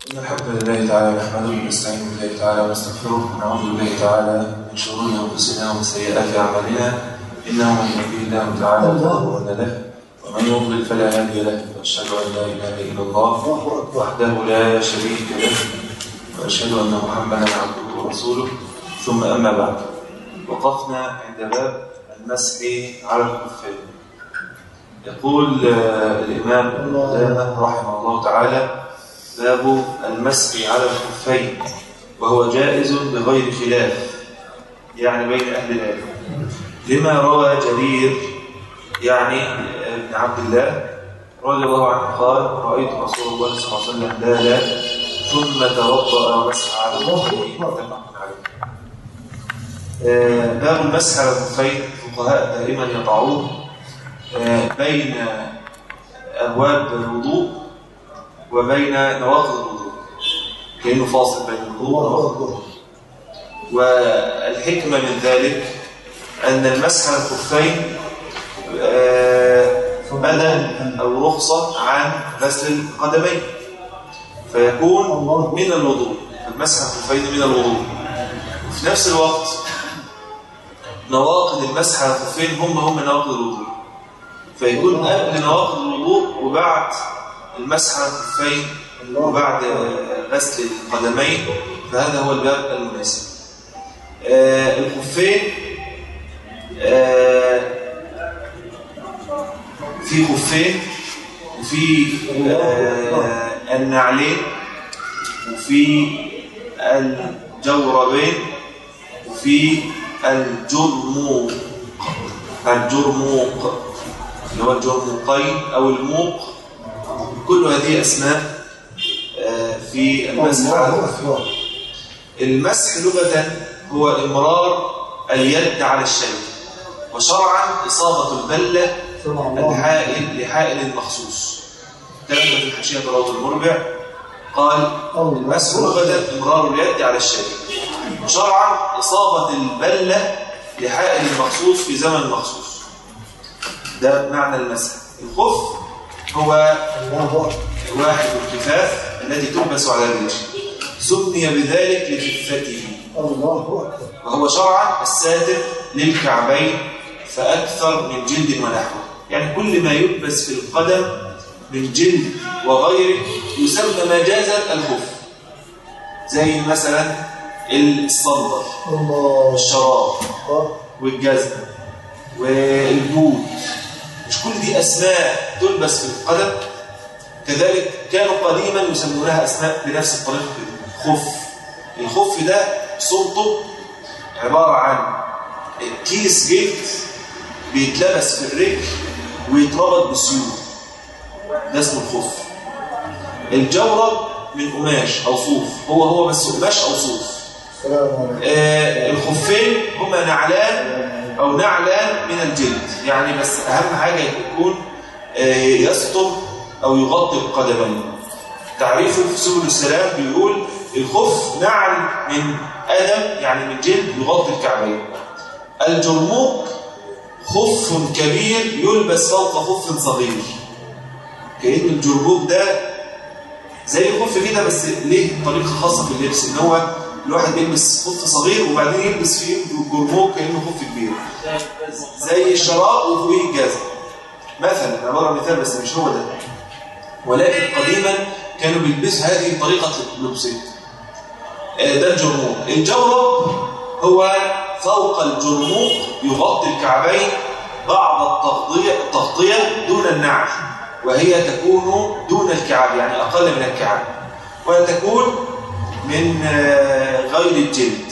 إن الحمد لله تعالى نحمده ونستعين بالله تعالى ونستغفره ونعوذ بالله تعالى من شرور أنفسنا ومن سيئات أعمالنا إنه من يهديه الله تعالى فلا مضل له ومن يضلل فلا هادي له وأشهد أن لا إله إلا الله وحده لا شريك له وأشهد أن محمدا عبده ورسوله ثم أما بعد وقفنا عند باب المسح على الكفين يقول آه، الإمام ابن قدامة رحمه الله تعالى باب المسح على الخفين وهو جائز بغير خلاف يعني بين أهل العلم لما روى جرير يعني ابن عبد الله رضي الله عنه قال رأيت رسول الله صلى الله عليه وسلم لا لا ثم توضأ ومسح على الخفين متفق عليه آه، باب المسح على الخفين الفقهاء دائما يضعوه آه، بين أبواب الوضوء وبين نواقض الوضوء كأنه فاصل بين الوضوء ونواقض الوضوء والحكمة من ذلك أن المسح على الخفين آه، بدل أو رخصة عن غسل القدمين فيكون من الوضوء المسح على الخفين من الوضوء وفي نفس الوقت نواقض المسح على الخفين هم هم نواقض الوضوء فيكون قبل نواقض الوضوء وبعد المسح على الخفين وبعد غسل القدمين فهذا هو الباب المناسب آه، الخفين آه، في خفين وفي آه، النعلين وفي الجوربين وفي الجرموق الجرموق اللي هو الجرموقين أو الموق كل هذه أسماء آه، في المسح على الخفين المسح لغة هو إمرار اليد على الشيء وشرعا إصابة البلة الحائل لحائل مخصوص كلام في الحاشية روض المربع قال المسح لغة إمرار اليد على الشيء وشرعا إصابة البلة لحائل مخصوص في زمن مخصوص ده معنى المسح الخف هو واحد الكفاف الذي تلبس على الرجل سمي بذلك لخفته وهو شرعا الساتر للكعبين فأكثر من جلد ونحوه يعني كل ما يلبس في القدم من جلد وغيره يسمى مجازا الخف زي مثلا الصندل والشراب والجزمة والبوت مش كل دي أسماء تلبس في القدم كذلك كانوا قديما يسمونها أسماء بنفس الطريقة كده خف الخف ده صوته عبارة عن كيس جلد بيتلبس في الرجل ويتربط بسيوف ده اسمه الخف الجورب من قماش أو صوف هو هو بس قماش أو صوف آه الخفين هما نعلان أو نعلان من الجلد يعني بس أهم حاجة يكون آه يستر أو يغطي القدمين تعريفه في سبل السلام بيقول الخف نعل من أدم يعني من جلد يغطي الكعبين الجرموق خف كبير يلبس فوق خف صغير كأن الجرموق ده زي الخف كده بس ليه طريقة خاصة في اللبس ان هو الواحد بيلبس خف صغير وبعدين يلبس فيه جرموق كأنه خف كبير زي الشراب وفوقيه الجزم مثلا عبارة مثال بس مش هو ده ولكن قديما كانوا بيلبسوا هذه طريقة لبسهم ده الجرموق الجورب هو فوق الجرموق يغطي الكعبين بعض التغطية, التغطية دون النعل وهي تكون دون الكعب يعني أقل من الكعب وتكون من غير الجلد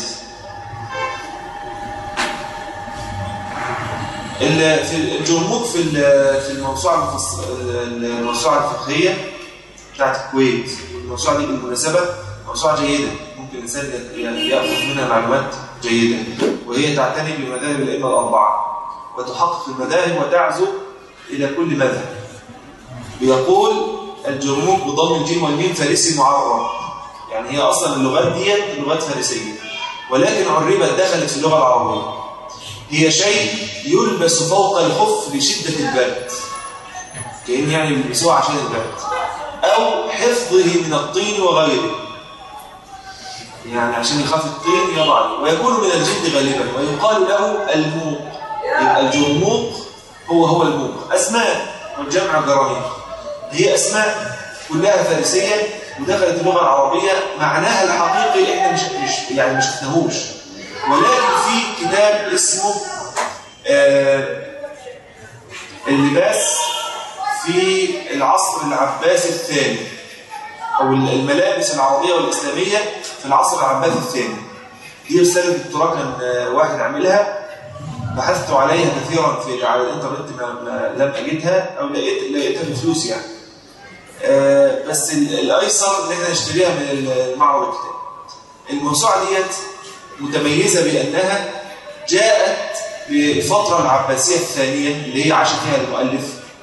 في الجرموق في في الموسوعة الموسوعة الفقهية بتاعت الكويت الموسوعة دي بالمناسبة موسوعة جيدة ممكن الإنسان يأخذ منها معلومات جيدة وهي تعتني بمذاهب الأئمة الأربعة وتحقق المذاهب وتعزو إلى كل مذهب بيقول الجرموق بضم الجيم والميم فارسي معرب يعني هي أصلا اللغات ديت لغات فارسية ولكن عربت دخلت في اللغة العربية هي شيء يلبس فوق الخف لشدة البرد كأن يعني يلبسوه عشان البرد أو حفظه من الطين وغيره يعني عشان يخاف الطين يضع ويكون من الجلد غالبا ويقال له الموق يبقى الجرموق هو هو الموق أسماء والجمع جراميق هي أسماء كلها فارسية ودخلت اللغة العربية معناها الحقيقي احنا مش, مش يعني مش شفناهوش ولكن في كتاب اسمه آه اللباس في العصر العباسي الثاني أو الملابس العربية والإسلامية في العصر العباسي الثاني دي رسالة دكتوراه كان واحد عاملها بحثت عليها كثيرا في على الانترنت ما, ما لم اجدها او لقيت لقيتها بفلوس يعني آه بس الايسر ان احنا نشتريها من المعرض الكتاب الموسوعه ديت متميزه بانها جاءت بالفتره العباسيه الثانيه اللي هي عاش فيها المؤلف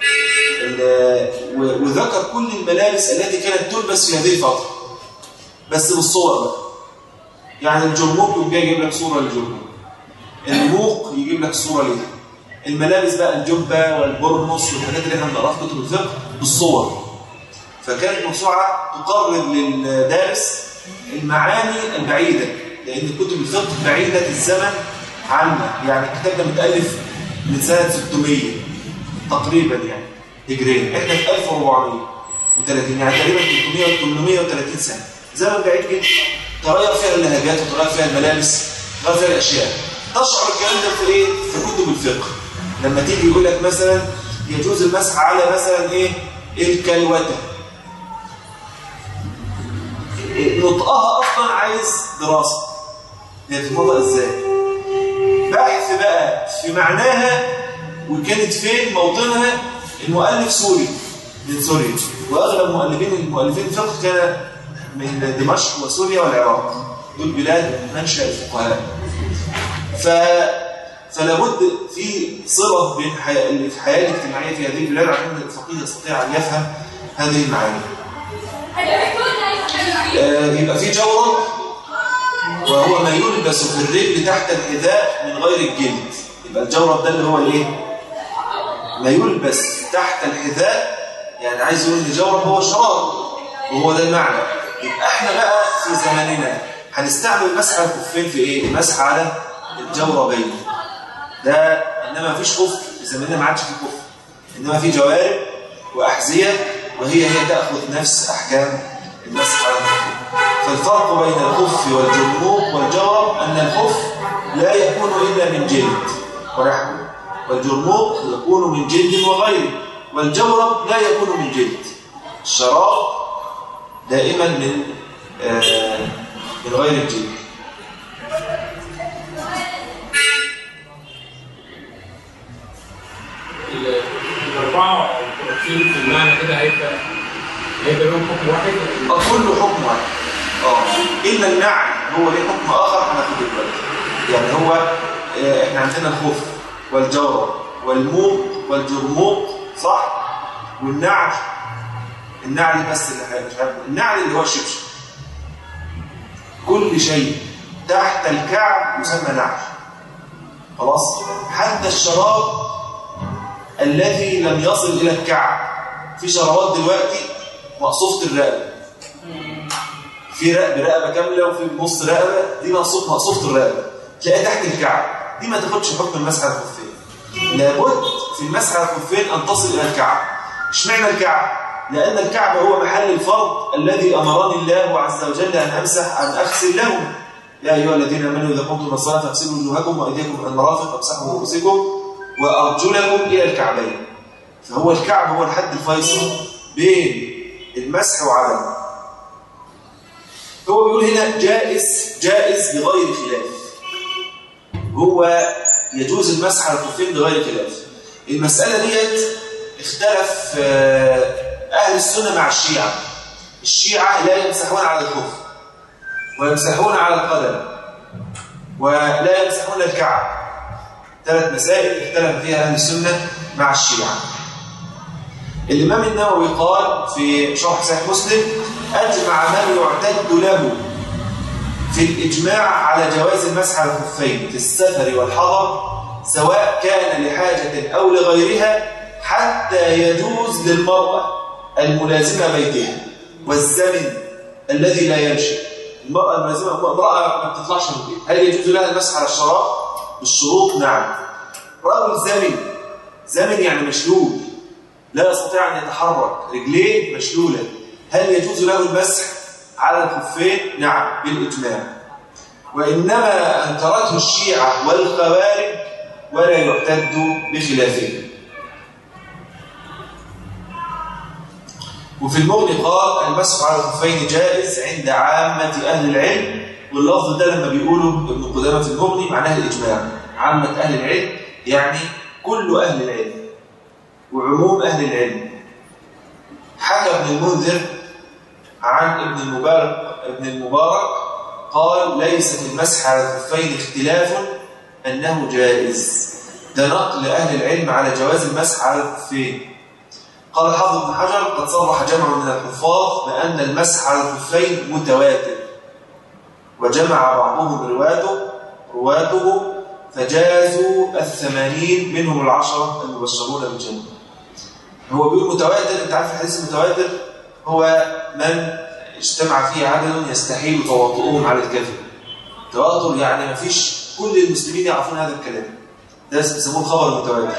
وذكر كل الملابس التي كانت تلبس في هذه الفتره بس بالصور بقى يعني الجرموك يقوم جاي يجيب لك صوره للجرموك الموق يجيب لك صوره ليه الملابس بقى الجبه والبرنس والحاجات اللي احنا بنقراها في كتب الفقه بالصور فكانت موسوعه تقرب للدارس المعاني البعيده لان كتب الفقه بعيده الزمن عنا يعني الكتاب ده متالف من سنه 600 تقريبا يعني هجريا احنا في 1430 يعني تقريبا 300 830 سنه زمن بعيد جدا تغير فيها اللهجات وتغير فيها الملابس تغير فيها الاشياء تشعر الكلام ده في ايه في كتب الفقه لما تيجي يقول لك مثلا يجوز المسح على مثلا ايه الكلوته نطقها اصلا عايز دراسه هي بتتنطق ازاي بحث بقى في معناها وكانت فين موطنها المؤلف سوري من سوريا واغلب مؤلفين المؤلفين الفقه كان من دمشق وسوريا والعراق دول بلاد منشأ الفقهاء ف فلا بد في صله بين الحياه الاجتماعيه في هذه البلاد عشان الفقيه يستطيع ان يفهم هذه المعاني. آه يبقى في جورب وهو ما يلبس في الرجل تحت الحذاء من غير الجلد. يبقى الجورب ده اللي هو الايه؟ ما يلبس تحت الحذاء يعني عايز يقول ان الجورب هو الشراب وهو ده المعنى. يبقى احنا بقى في زماننا هنستعمل مسح على الخفين في ايه؟ المسح على الجوربين ده انما مفيش خف في زماننا ما عادش في خف انما في جوارب واحذيه وهي هي تاخذ نفس احكام المسح على الخف فالفرق بين الخف والجرموق والجورب ان الخف لا يكون الا من جلد ونحوه والجرموق يكون من جلد وغيره والجورب لا يكون من جلد الشراب دائما من آه من غير الجلد الأربعة في المعنى كده هيبقى هيبقى لهم حكم واحد كله حكم واحد اه إلا النعل هو ليه حكم آخر هناخده دلوقتي يعني هو آه احنا عندنا الخف والجورب والموق والجرموق صح والنعل النعل بس اللي مش عارف النعل اللي هو الشبشب كل شيء تحت الكعب يسمى نعل خلاص حتى الشراب الذي لم يصل إلى الكعب في شرابات دلوقتي مقصوفة الرقبة في رقبة رقبة كاملة وفي نص رقبة دي مقصوف مقصوفة الرقبة تلاقيها تحت الكعب دي ما تاخدش حكم المسح على الخفين لابد في المسح على الخفين أن تصل إلى الكعب اشمعنى الكعب؟ لأن الكعب هو محل الفرض الذي أمرني الله عز وجل أن أمسح أن أغسل له يا أيها الذين آمنوا إذا قمتم إلى الصلاة فاغسلوا وجوهكم وأيديكم إلى المرافق وامسحوا رؤوسكم وأرجلكم إلى الكعبين فهو الكعب هو الحد الفيصل بين المسح وعدمه هو بيقول هنا جائز جائز بغير خلاف هو يجوز المسح على الخفين بغير خلاف المسألة ديت اختلف أهل السنة مع الشيعة الشيعة لا يمسحون على الخف ويمسحون على القدم ولا يمسحون الكعب ثلاث مسائل اختلف فيها أهل السنة مع الشيعة الإمام النووي قال في شرح صحيح مسلم أجمع من يعتد له في الإجماع على جواز المسح على الخفين في السفر والحضر سواء كان لحاجة أو لغيرها حتى يجوز للمرأة الملازمة بيتها والزمن الذي لا يمشي المرأة الملازمة امرأة ما بتطلعش من البيت هل يجوز لها المسح على الشراب بالشروط نعم رجل زمن زمن يعني مشلول لا يستطيع أن يتحرك رجليه مشلولة هل يجوز له المسح على الخفين نعم بالإجماع وإنما أنكرته الشيعة والخوارج ولا يعتد بخلافه وفي المغني قال المسح على الخفين جائز عند عامة أهل العلم واللفظ ده لما بيقولوا ابن قدامة في المغني معناه الإجماع عامة أهل العلم يعني كل أهل العلم وعموم أهل العلم حكى ابن المنذر عن ابن المبارك ابن المبارك قال ليس في المسح على الخفين اختلاف أنه جائز ده نقل أهل العلم على جواز المسح على الخفين قال حافظ ابن حجر قد صرح جمع من الحفاظ بأن المسح على الخفين متواتر وجمع بعضهم رواته رواته فجازوا الثمانين منهم العشرة المبشرون بالجنة هو بيقول متواتر انت عارف الحديث المتواتر هو من اجتمع فيه عدد يستحيل تواطؤهم على الكذب تواتر يعني ما فيش كل المسلمين يعرفون هذا الكلام ده بيسموه الخبر المتواتر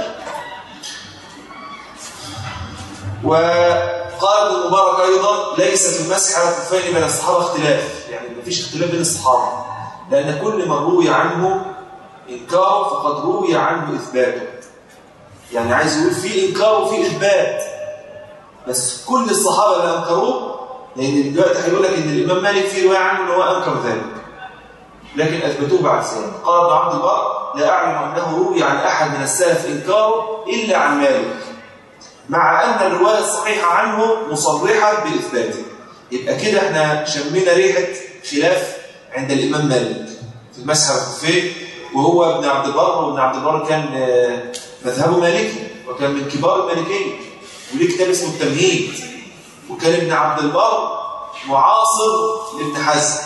وقال ابن المبارك ايضا ليس في المسح على الخفين بين الصحابه اختلاف يعني ما فيش اختلاف بين الصحابه لان كل من روي عنه انكاره فقد روي عنه اثباته يعني عايز يقول في انكار وفي اثبات بس كل الصحابه اللي انكروه لان دلوقتي هيقول لك ان الامام مالك في روايه عنه ان هو انكر ذلك لكن اثبتوه بعد ذلك قال ابن عبد البر لا اعلم انه روي عن احد من السلف انكاره الا عن مالك مع ان الروايه الصحيحه عنه مصرحه باثباته يبقى كده احنا شمينا ريحه خلاف عند الامام مالك في المسح على الخفين وهو ابن عبد البر وابن عبد البر كان مذهبه مالكي وكان من كبار المالكيه وليه كتاب اسمه التمهيد وكان ابن عبد البر معاصر لابن حزم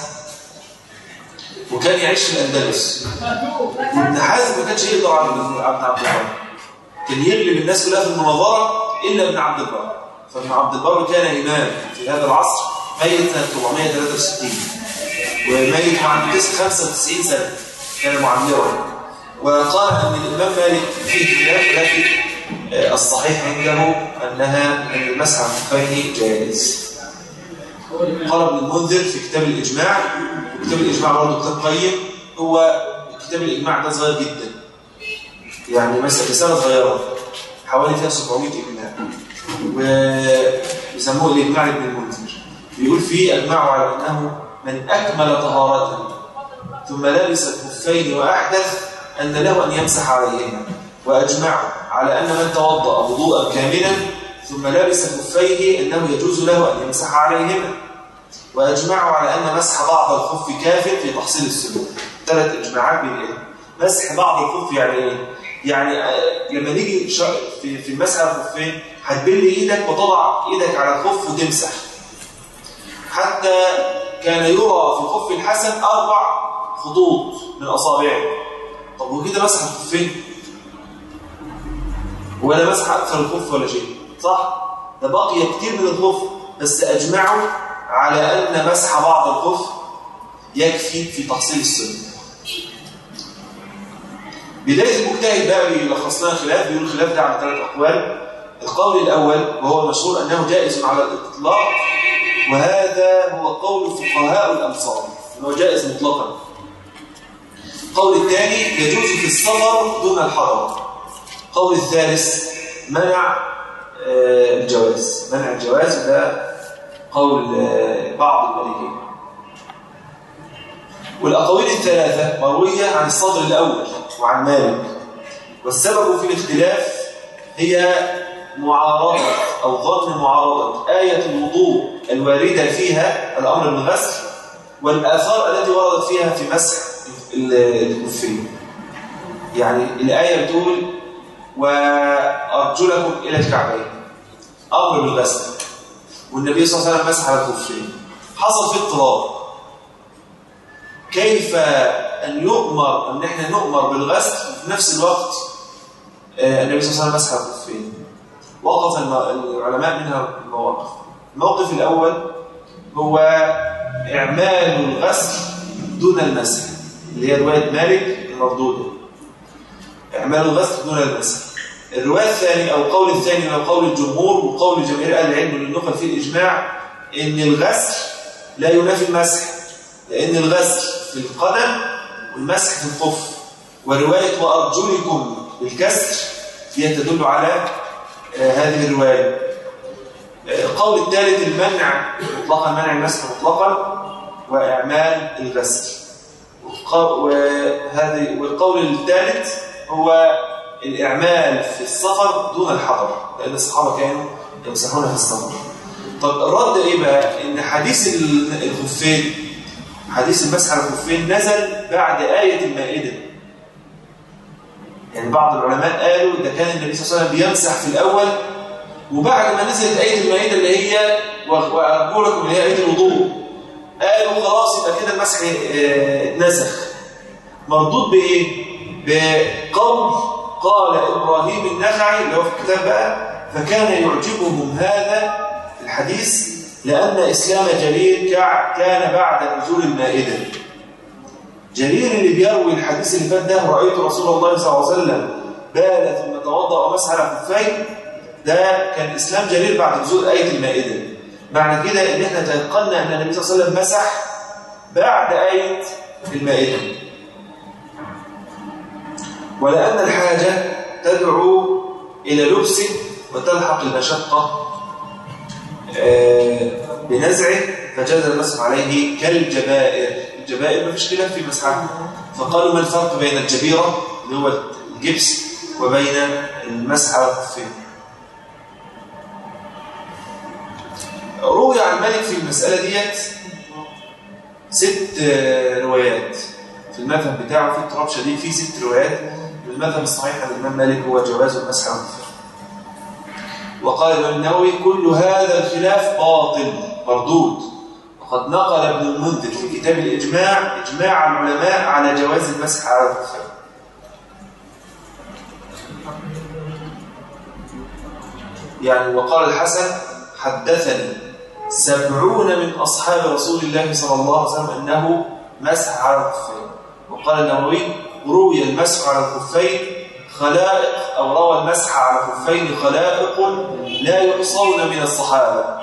وكان يعيش في الاندلس وابن حزم ما كانش يقدر على ابن عبد البر كان يغلب الناس كلها في المناظره الا ابن عبد البر فابن عبد البر كان امام في هذا العصر ميت سنه 463 وميت عنده 95 سنه كان معمرا وقال ان الامام مالك فيه خلاف لكن الصحيح عنده انها ان المسح على الخفين جائز قال ابن المنذر في كتاب الاجماع كتاب الاجماع برضه كتاب قيم هو كتاب الاجماع ده صغير جدا يعني مثلا رساله صغيره حوالي فيها 700 اجماع ويسموه الاجماع ابن المنذر بيقول فيه اجمعوا على انه من اكمل طهارته ثم لبس الخفين واحدث ان له ان يمسح عليهما واجمعوا على ان من توضا وضوءا كاملا ثم لبس خفيه انه يجوز له ان يمسح عليهما واجمعوا على ان مسح بعض الخف كاف في تحصيل السنه ثلاث اجماعات بين ايه مسح بعض الخف يعني ايه يعني لما نيجي في في المسح على الخفين هتبل ايدك وتضع ايدك على الخف وتمسح حتى كان يرى في الخف الحسن اربع خطوط من اصابعه طب وكده مسح الخفين ولا مسح اكثر الخف ولا شيء صح ده بقي كتير من الخف بس اجمعوا على ان مسح بعض الخف يكفي في تحصيل السنه بدايه المجتهد بقى بيلخص لنا خلاف بيقول الخلاف ده على ثلاث اقوال القول الاول وهو المشهور انه جائز على الاطلاق وهذا هو قول فقهاء الامصار انه جائز مطلقا القول الثاني يجوز في السفر دون الحضر القول الثالث منع الجواز منع الجواز ده قول بعض المالكيه والاقاويل الثلاثه مرويه عن الصدر الاول وعن مالك والسبب في الاختلاف هي معارضه او ظن معارضه ايه الوضوء الوارده فيها الامر بالغسل والاثار التي وردت فيها في مسح الكفين يعني الايه بتقول وارجلكم الى الكعبين امر بالغسل والنبي صلى الله عليه وسلم مسح على الكفين حصل في اضطراب كيف ان يؤمر ان احنا نؤمر بالغسل وفي نفس الوقت النبي صلى الله عليه وسلم مسح على الكفين وقف العلماء منها المواقف الموقف الأول هو إعمال الغسل دون المسح اللي هي رواية مالك المردودة إعمال الغسل دون المسح الرواية الثانية أو القول الثاني أو قول الجمهور وقول جماهير أهل العلم اللي نقل فيه الإجماع إن الغسل لا ينافي المسح لأن الغسل في القدم والمسح في الخف ورواية وأرجلكم بالكسر هي تدل على آه هذه الرواية آه القول الثالث المنع مطلقا منع المسح مطلقا وإعمال الغسل وهذه والقول الثالث هو الإعمال في السفر دون الحضر لأن الصحابة كانوا يمسحون في السفر طب الرد إيه بقى؟ إن حديث الخفين حديث المسح على الخفين نزل بعد آية المائدة يعني بعض العلماء قالوا ده كان النبي صلى الله عليه وسلم بيمسح في الأول وبعد ما نزلت آية المائدة اللي هي وأرجو اللي هي آية الوضوء قالوا خلاص يبقى كده المسح اتنسخ مردود بإيه؟ بقول قال إبراهيم النخعي اللي هو في الكتاب بقى فكان يعجبهم هذا الحديث لأن إسلام جرير كان بعد نزول المائدة جرير اللي بيروي الحديث اللي فات ده رأيت رسول الله صلى الله عليه وسلم بال ثم توضأ ومسح على خفين ده كان إسلام جرير بعد نزول آية المائدة معنى كده إن احنا تيقنا أن النبي صلى الله عليه وسلم مسح بعد آية المائدة ولأن الحاجة تدعو إلى لبسه وتلحق المشقة بنزعه فجاز المسح عليه كالجبائر الجبائر ما فيش خلاف في مسحها فقالوا ما الفرق بين الجبيرة اللي هو الجبس وبين المسح على الخفين روي عن مالك في المسألة ديت ست روايات في المذهب بتاعه في اضطراب شديد في ست روايات المذهب الصحيح عن الإمام مالك هو جواز المسح على الخفين وقال الإمام النووي كل هذا الخلاف باطل مردود وقد نقل ابن المنذر في كتاب الإجماع إجماع العلماء على جواز المسح على الخفين يعني وقال الحسن حدثني سبعون من أصحاب رسول الله صلى الله عليه وسلم أنه مسح على الخفين وقال النووي روي المسح على الخفين خلائق أو روى المسح على خفين خلائق لا يحصون من الصحابة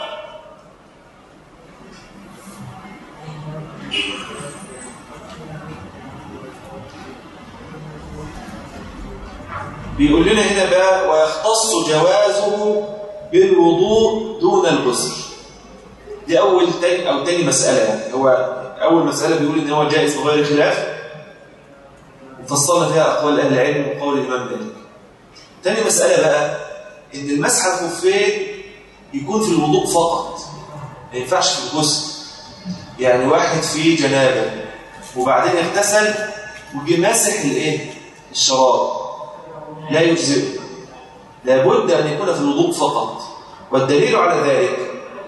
بيقول لنا هنا بقى ويختص جوازه بالوضوء دون الغسل دي أول تاني أو تاني مسألة يعني هو أول مسألة بيقول إن هو جائز بغير خلاف وفصلنا فيها أقوال أهل العلم وقول الإمام مالك تاني مسألة بقى إن المسح على الخفين يكون في الوضوء فقط ما ينفعش في الغسل يعني واحد فيه جنابه وبعدين اغتسل وجي ماسح الايه الشراب لا يجزئ لابد ان يكون في الوضوء فقط والدليل على ذلك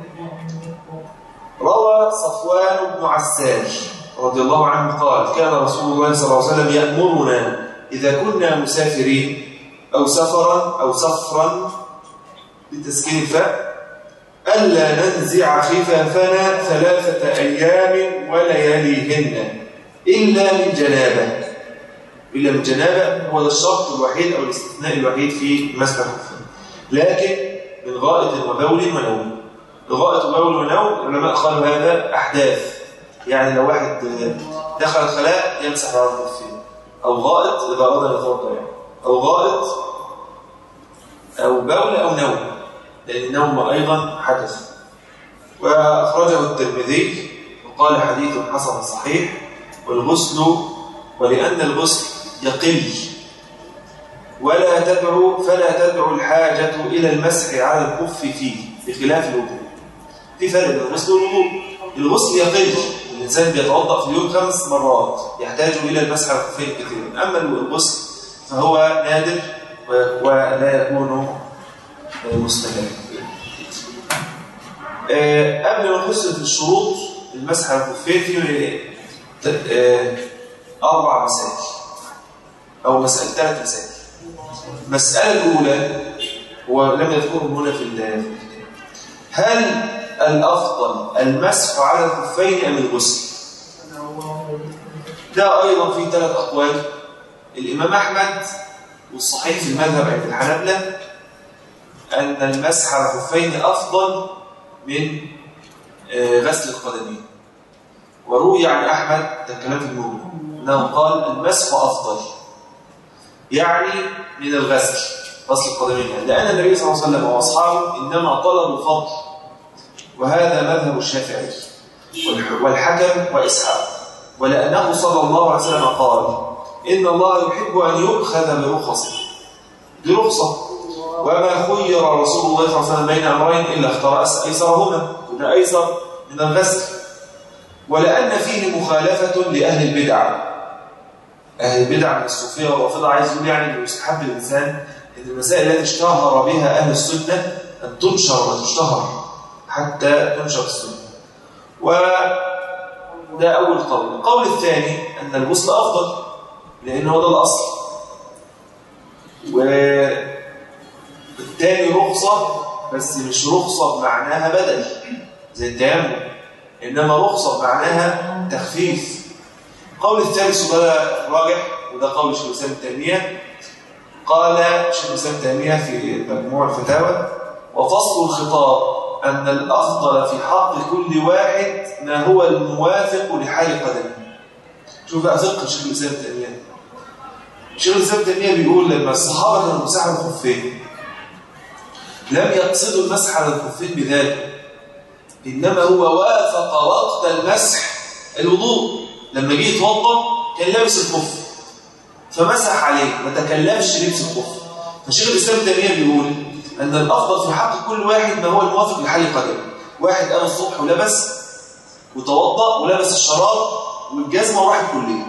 روى صفوان بن عساج رضي الله عنه قال كان رسول الله صلى الله عليه وسلم يأمرنا إذا كنا مسافرين أو سفرا أو سفرا بتسكين الفاء ألا ننزع خفافنا ثلاثة أيام ولياليهن إلا من جنابة إلا من جنابة هو ده الشرط الوحيد أو الاستثناء الوحيد في مسح الخفين لكن من غائط وبول ونوم الغائط وبول ونوم العلماء قالوا هذا أحداث يعني لو واحد دخل الخلاء يمسح على الخفين أو غائط إذا أراد أن يتوضأ يعني أو غائط أو بول أو نوم لأن النوم أيضا حدث وأخرجه الترمذي وقال حديث حسن صحيح والغسل ولأن الغسل يقل ولا تدعو فلا تدعو الحاجة إلى المسح على الكف فيه بخلاف الوضوء في فرق بين الغسل والوضوء الغسل يقل الإنسان بيتوضأ في اليوم خمس مرات يحتاج إلى المسح على الكفين كثيرا أما الغسل فهو نادر ولا يكون مستمر قبل ما نخش في الشروط المسح على الكفين في أربع مسائل أو مسألة ثلاث مسائل المسألة الأولى هو لم يذكره هنا في الكتاب هل الأفضل المسح على الخفين أم الغسل؟ ده أيضا في ثلاث أقوال الإمام أحمد والصحيح في المذهب عند الحنابلة أن المسح على الخفين أفضل من آه، غسل القدمين وروي عن أحمد ده كلام في الموضوع أنه قال المسح أفضل يعني من الغسل غسل القدمين يعني لأن النبي صلى الله عليه وسلم وأصحابه إنما طلبوا الفضل وهذا مذهب الشافعي والحكم وإسحاق ولأنه صلى الله عليه وسلم قال إن الله يحب أن يؤخذ برخصه برخصة وما خير رسول الله صلى الله عليه وسلم بين أمرين إلا اختار أيسرهما وده أيسر من الغسل ولأن فيه مخالفة لأهل البدع أهل البدع من الصوفية والرافضة عايز يقول يعني أنه يستحب الإنسان أن المسائل التي اشتهر بها أهل السنة أن تنشر وتشتهر حتى تنشر السنة وده أول قول القول الثاني أن الغسل أفضل لأنه هو ده الأصل والثاني رخصة بس مش رخصة بمعناها بدل زي التيمم إنما رخصة بمعناها تخفيف قول الثالث وده راجح وده قول شيخ الإسلام التيمية قال شيخ الإسلام التيمية في مجموع الفتاوى وفصل الخطاب أن الأفضل في حق كل واحد ما هو الموافق لحال قدمه شوف بقى فقه شيخ الإسلام التيمية شيخ الإسلام التيمية بيقول لما الصحابة كانوا مسحوا الخفين لم يقصدوا المسح على الخفين بذلك إنما هو وافق وقت المسح الوضوء لما جه يتوضا كان لابس الخف فمسح عليه ما تكلمش لبس الخف فشيخ الإسلام التيمية بيقول أن الأفضل في حق كل واحد ما هو الموافق لحال قدمه واحد قام الصبح ولبس وتوضأ ولبس الشراب والجزمة وراح الكلية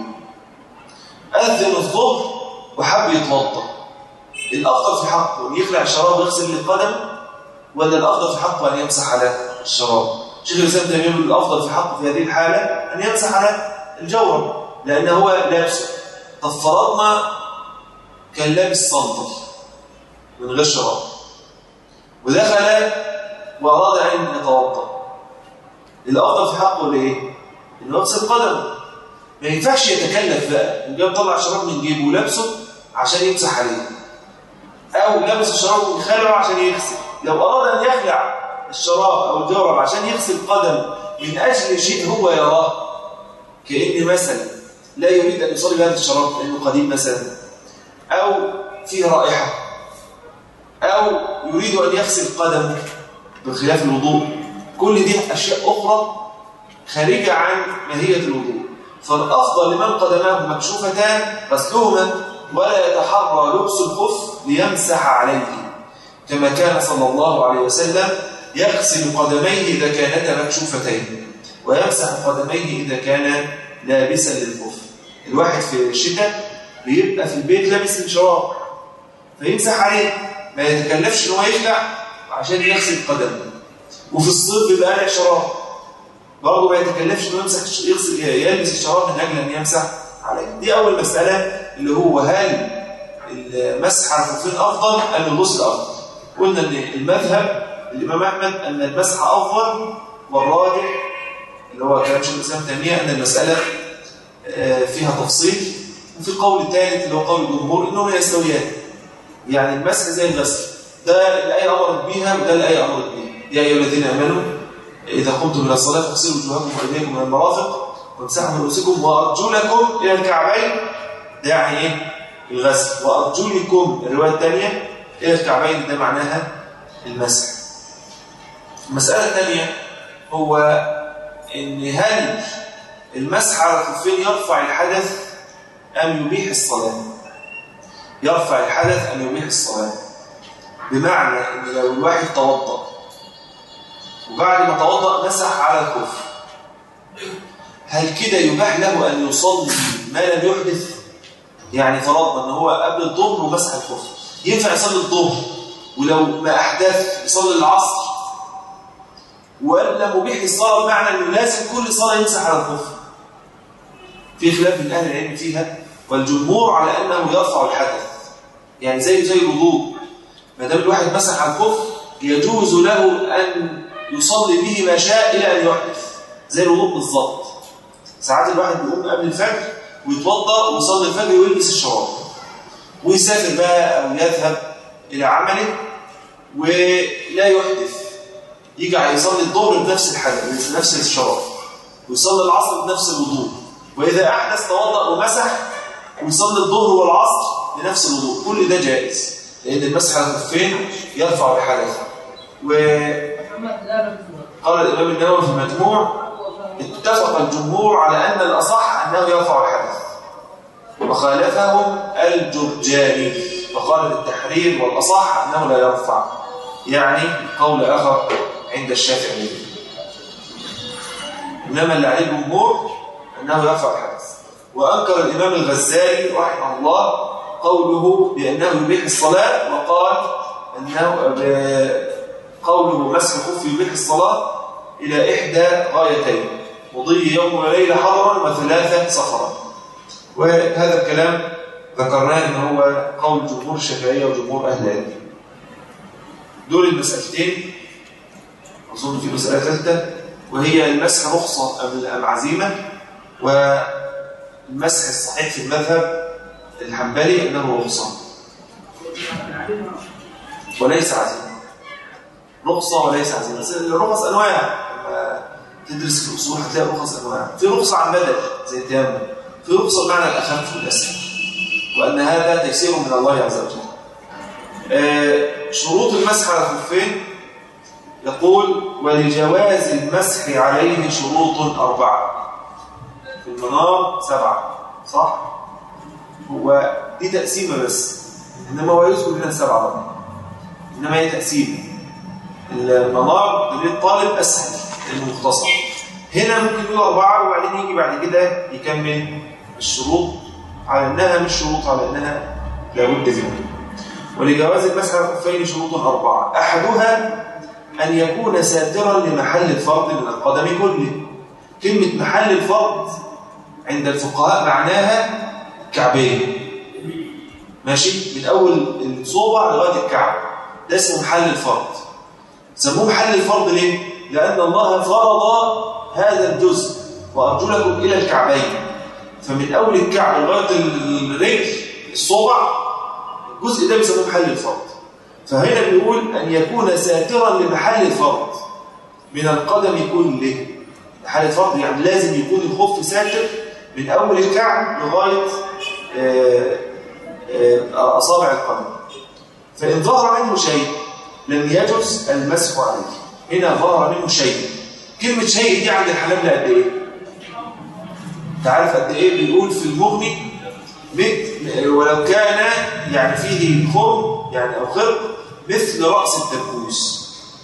أذن الظهر وحب يتوضأ الأفضل في حقه أن يخلع الشراب ويغسل القدم ولا الأفضل في حقه أن يمسح على الشراب شيخ الإسلام تيمية يقول الأفضل في حقه في هذه الحالة أن يمسح على الجورب لأنه هو لابسه طب فرضنا كان لابس صندل من غير شراب ودخل وأراد أن يتوضأ الأفضل في حقه لإيه؟ إنه يغسل قدمه ما ينفعش يتكلف بقى وجاب طلع شراب من جيبه ولابسه عشان يمسح عليه أو لابس الشراب وخلعه عشان يغسل لو أراد أن يخلع الشراب أو الجورب عشان يغسل قدم من أجل شيء هو يراه كأن مثلا لا يريد أن يصلي بهذا الشراب لأنه قديم مثلا أو فيه رائحة أو يريد أن يغسل قدمه بخلاف الوضوء كل دي أشياء أخرى خارجة عن ماهية الوضوء فالأفضل لمن قدماه مكشوفتان غسلهما ولا يتحرى لبس الخف ليمسح عليه كما كان صلى الله عليه وسلم يغسل قدميه إذا كانتا مكشوفتين ويمسح قدميه إذا كان لابسا للخف الواحد في الشتاء بيبقى في البيت لابس الشراب فيمسح عليه ما يتكلفش ان هو يخلع عشان يغسل قدمه وفي الصيف بيبقى قالع شراب برضه ما يتكلفش انه يمسح يغسل يلبس الشراب من اجل ان يمسح عليه دي اول مساله اللي هو هل المسح على الخفين افضل ام الغسل افضل قلنا ان المذهب الامام احمد ان المسح افضل والراجح اللي هو كلام شيخ الاسلام تيميه ان المساله فيها تفصيل وفي قول الثالث اللي هو قول الجمهور انهم يستويان يعني المسح زي الغسل ده الايه امرت بيها وده الايه امرت بيها يا ايها الذين امنوا اذا قمتم الى الصلاه فاغسلوا وجوهكم وايديكم من المرافق وامسحوا من رؤوسكم وارجلكم الى الكعبين ده يعني ايه الغسل وارجلكم الروايه الثانيه الى الكعبين ده معناها المسح المساله الثانيه هو ان هل المسح على الخفين يرفع الحدث ام يبيح الصلاه يرفع الحدث ام يبيح الصلاه بمعنى ان لو الواحد توضا وبعد ما توضا مسح على الخف هل كده يباح له ان يصلي ما لم يحدث يعني فرضنا ان هو قبل الظهر ومسح الخف ينفع يصلي الظهر ولو ما احدث يصلي العصر ولا مبيح الصلاه بمعنى انه لازم كل صلاه يمسح على الخف في خلاف من اهل العلم فيها والجمهور على انه يرفع الحدث يعني زي زي الوضوء ما دام الواحد مسح على الخف يجوز له أن يصلي به ما شاء إلى أن يحدث زي الوضوء بالظبط ساعات الواحد بيقوم قبل الفجر ويتوضا ويصلي الفجر ويلبس الشراب ويسافر بقى أو يذهب إلى عمله ولا يحدث يجي يصلي الظهر بنفس الحاجة بنفس الشراب ويصلي العصر بنفس الوضوء وإذا أحدث توضأ ومسح ويصلي الظهر والعصر بنفس الوضوء كل ده جائز لأن المسح على الخفين يرفع الحدث وقال الإمام النووي في المجموع اتفق الجمهور على أن الأصح أنه يرفع الحدث وخالفهم الجرجاني فقال بالتحرير والأصح أنه لا يرفع يعني قول آخر عند الشافعي إنما اللي عليه الجمهور أنه يرفع الحدث وأنكر الإمام الغزالي رحمه الله قوله بأنه يبيح الصلاة وقال أنه قوله مسح خف يبيح الصلاة إلى إحدى غايتين مضي يوم وليلة حضرا وثلاثة سفرا وهذا الكلام ذكرناه ان هو قول جمهور الشافعيه وجمهور اهل العلم دول المسألتين أظن في مسألة ثالثة وهي المسح رخصة أم عزيمة والمسح الصحيح في المذهب الحنبلي أنه رخصة وليس عزيمة رخصة وليس عزيمة بس الرخص أنواع لما تدرس في الأصول هتلاقي رخص أنواع في رخصة عن بدل زي التيمم في رخصة بمعنى الأخف والأسهل وأن هذا تيسير من الله عز وجل آه شروط المسح على الخفين يقول ولجواز المسح عليه شروط أربعة في المنار سبعة صح؟ هو دي تقسيمة بس إنما هو يذكر لنا سبعة بقى إنما هي تقسيمة المنار للطالب أسهل المختصر هنا ممكن يقول أربعة وبعدين يجي بعد كده يكمل الشروط على أنها مش شروط على أنها لابد منها ولجواز المسح على الخفين شروط أربعة أحدها أن يكون ساترا لمحل الفرض من القدم كله كلمة محل الفرض عند الفقهاء معناها كعبين ماشي من أول الصوبع لغاية الكعب ده اسمه محل الفرض سموه محل الفرض ليه؟ لأن الله فرض هذا الجزء وأرجلكم إلى الكعبين فمن أول الكعب لغاية الرجل الصوبع الجزء ده بيسموه محل الفرض فهنا بيقول أن يكون ساترا لمحل الفرض من القدم كله محل الفرض يعني لازم يكون الخف ساتر من أول الكعب لغاية آآ آآ أصابع القدم فإن ظهر منه شيء لم يجوز المسح عليه هنا ظهر منه شيء كلمة شيء دي عند الحنابلة قد إيه؟ تعرف قد إيه بيقول في المغني ولو كان يعني فيه خرم يعني أو خرق مثل رأس الدبوس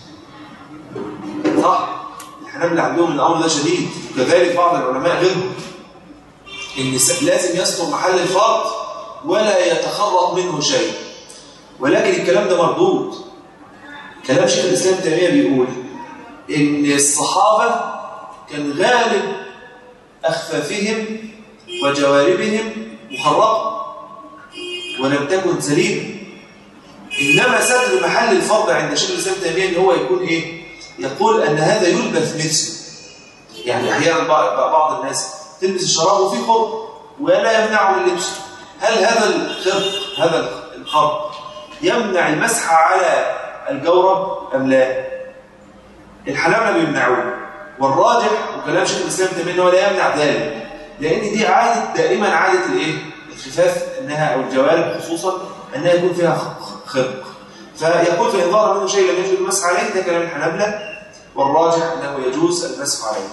صح؟ الحنابلة عندهم الأمر ده شديد وكذلك بعض العلماء غيرهم إن لازم يستر محل الفرض ولا يتخرط منه شيء ولكن الكلام ده مردود كلام شيخ الإسلام تيمية بيقول إن الصحابة كان غالب أخفافهم وجواربهم محرقة ولم تكن سليمة إنما ستر محل الفرض عند شيخ الإسلام تيمية إن هو يكون إيه؟ يقول أن هذا يلبث مثله يعني أحيانا بعض الناس تلبس الشراب وفي خرق ولا يمنعه من لبسه هل هذا الخرق هذا الخرق يمنع المسح على الجورب أم لا؟ الحنابلة بيمنعوه والراجح وكلام شيخ الإسلام تيمية أنه لا يمنع ذلك لأن دي عادة دائما عادة الإيه؟ الخفاف أنها أو الجوارب خصوصا أنها يكون فيها خرق فيقول فإن ظهر منه شيء لم يجوز المسح عليه ده كلام الحنابلة والراجح أنه يجوز المسح عليه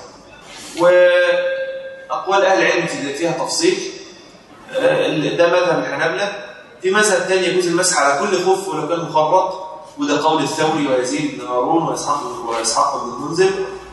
وأقوال أهل العلم فيها تفصيل ده مذهب الحنابلة في مذهب ثاني يجوز المسح على كل خف ولو كان مخرط وده قول الثوري ويزيد بن هارون وإسحاق وإسحاق بن المنذر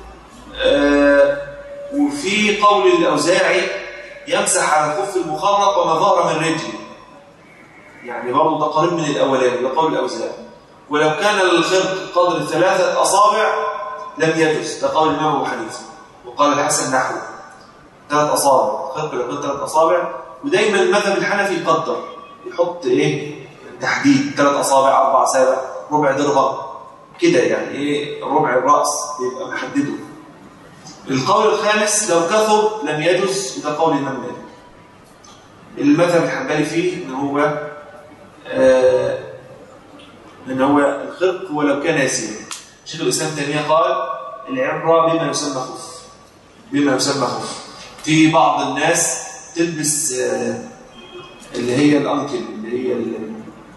وفي قول الأوزاعي يمسح على الخف المخرط وما ظهر من رجله يعني برضه ده قريب من الأولاني ده قول الأوزاعي ولو كان الخرق قدر ثلاثة أصابع لم يجوز ده قول الإمام أبو حنيفة وقال الحسن نحو ثلاث أصابع خرق لو كان ثلاث أصابع ودايما المذهب الحنفي يقدر يحط إيه تحديد ثلاث اصابع اربع اصابع ربع درهم كده يعني ايه ربع الراس يبقى محدده القول الخامس لو كثر لم يجز وده قول الامام مالك المذهب الحنبلي فيه ان هو آه ان هو الخرق ولو كان يسيرا شيخ الاسلام تيميه قال العبره بما يسمى خف بما يسمى خف في بعض الناس تلبس آه اللي هي الانكل اللي هي ال-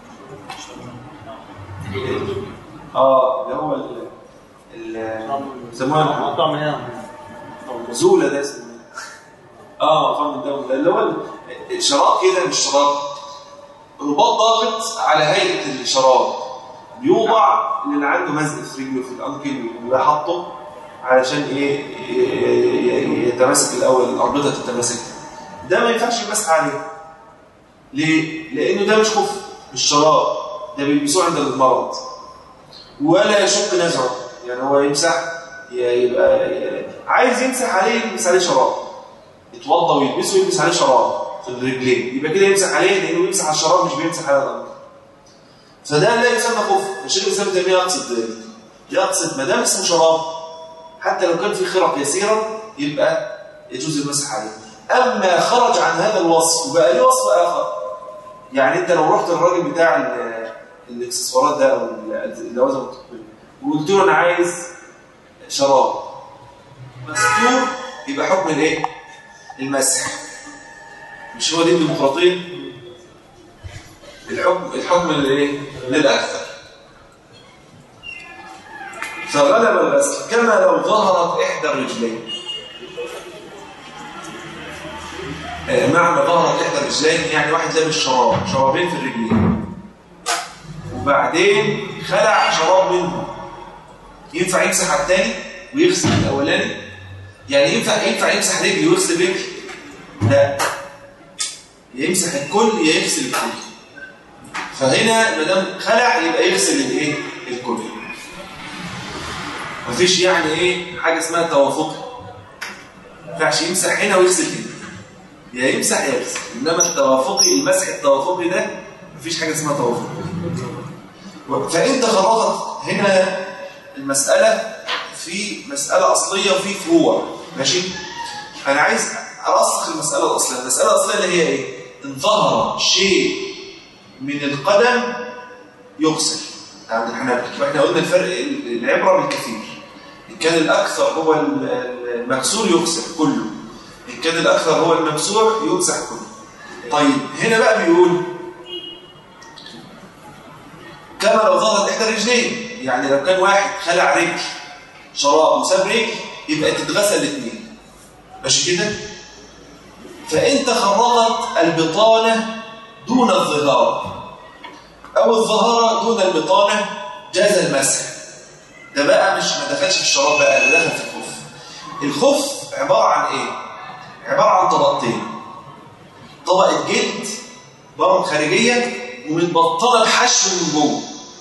اه اللي هو ال ال- يسموها مقطع من هنا زولة ده اسمه اه فاهم الدولة ده اللي هو ال- الشراب كده مش شراب رباط ضاغط على هيئة الشراب بيوضع للي عنده مزق في رجله في الانكل ويحطه علشان ايه ي- ي- يتماسك الاول الاربطه تتماسك ده ما ينفعش يمسح عليه ليه؟ لانه ده مش خف مش شراب ده بيلبسوه عند المرض ولا يشق نزعه يعني هو يمسح ي- يبقى ي- عايز يمسح عليه يلبس عليه شراب يتوضى ويلبسه ويلبس عليه شراب في الرجلين يبقى كده يمسح عليه لانه يمسح على الشراب مش بيمسح على الارض فده لا يسمى خف الشيخ الاسلام تيميه يقصد ذلك يقصد ما دام اسمه شراب حتى لو كان في خرق يسيرا يبقى يجوز المسح عليه اما خرج عن هذا الوصف وبقى له وصف اخر يعني انت لو رحت للراجل بتاع ال- الاكسسوارات ده او ال- اللوازم الطبيه وقلت له انا عايز شراب مستور يبقى حكم الايه المسح مش هو دي الديمقراطيه الحكم الحكم للايه للاكثر فغلب الغسل كما لو ظهرت احدى الرجلين آه، معنى ظهرت احدى الرجلين يعني واحد لابس شراب شرابين في الرجلين وبعدين خلع شراب منهم ينفع يمسح على الثاني ويغسل الاولاني يعني ينفع ينفع يمسح رجلي ويغسل رجلي لا يا يمسح الكل يا يغسل الكل فهنا ما دام خلع يبقى يغسل الايه الكل مفيش يعني ايه حاجه اسمها توافق ما ينفعش يمسح هنا ويغسل هنا يا يمسح يا يغسل انما التوافقي المسح التوافقي ده مفيش حاجه اسمها توافق فانت خرجت هنا المساله في مساله اصليه وفي فروع ماشي انا عايز ارسخ المساله الاصليه المساله الاصليه اللي هي ايه ان ظهر شيء من القدم يغسل عند الحنابلة واحنا قلنا الفرق العبره بالكثير ان كان الاكثر هو المغسول يغسل كله ان كان الاكثر هو الممسوح يمسح كله طيب هنا بقى بيقول كما لو ظهرت احدى الرجلين يعني لو كان واحد خلع رجل شراب وساب رجل يبقى تتغسل الاثنين ماشي كده فانت خرجت البطانه دون الظهار او الظهاره دون البطانه جاز المسح ده بقى مش ما دخلش في الشراب بقى ده دخل في الخف الخف عباره عن ايه عباره عن طبقتين طبقه جلد بره خارجيه ومتبطنه بحشو من جوه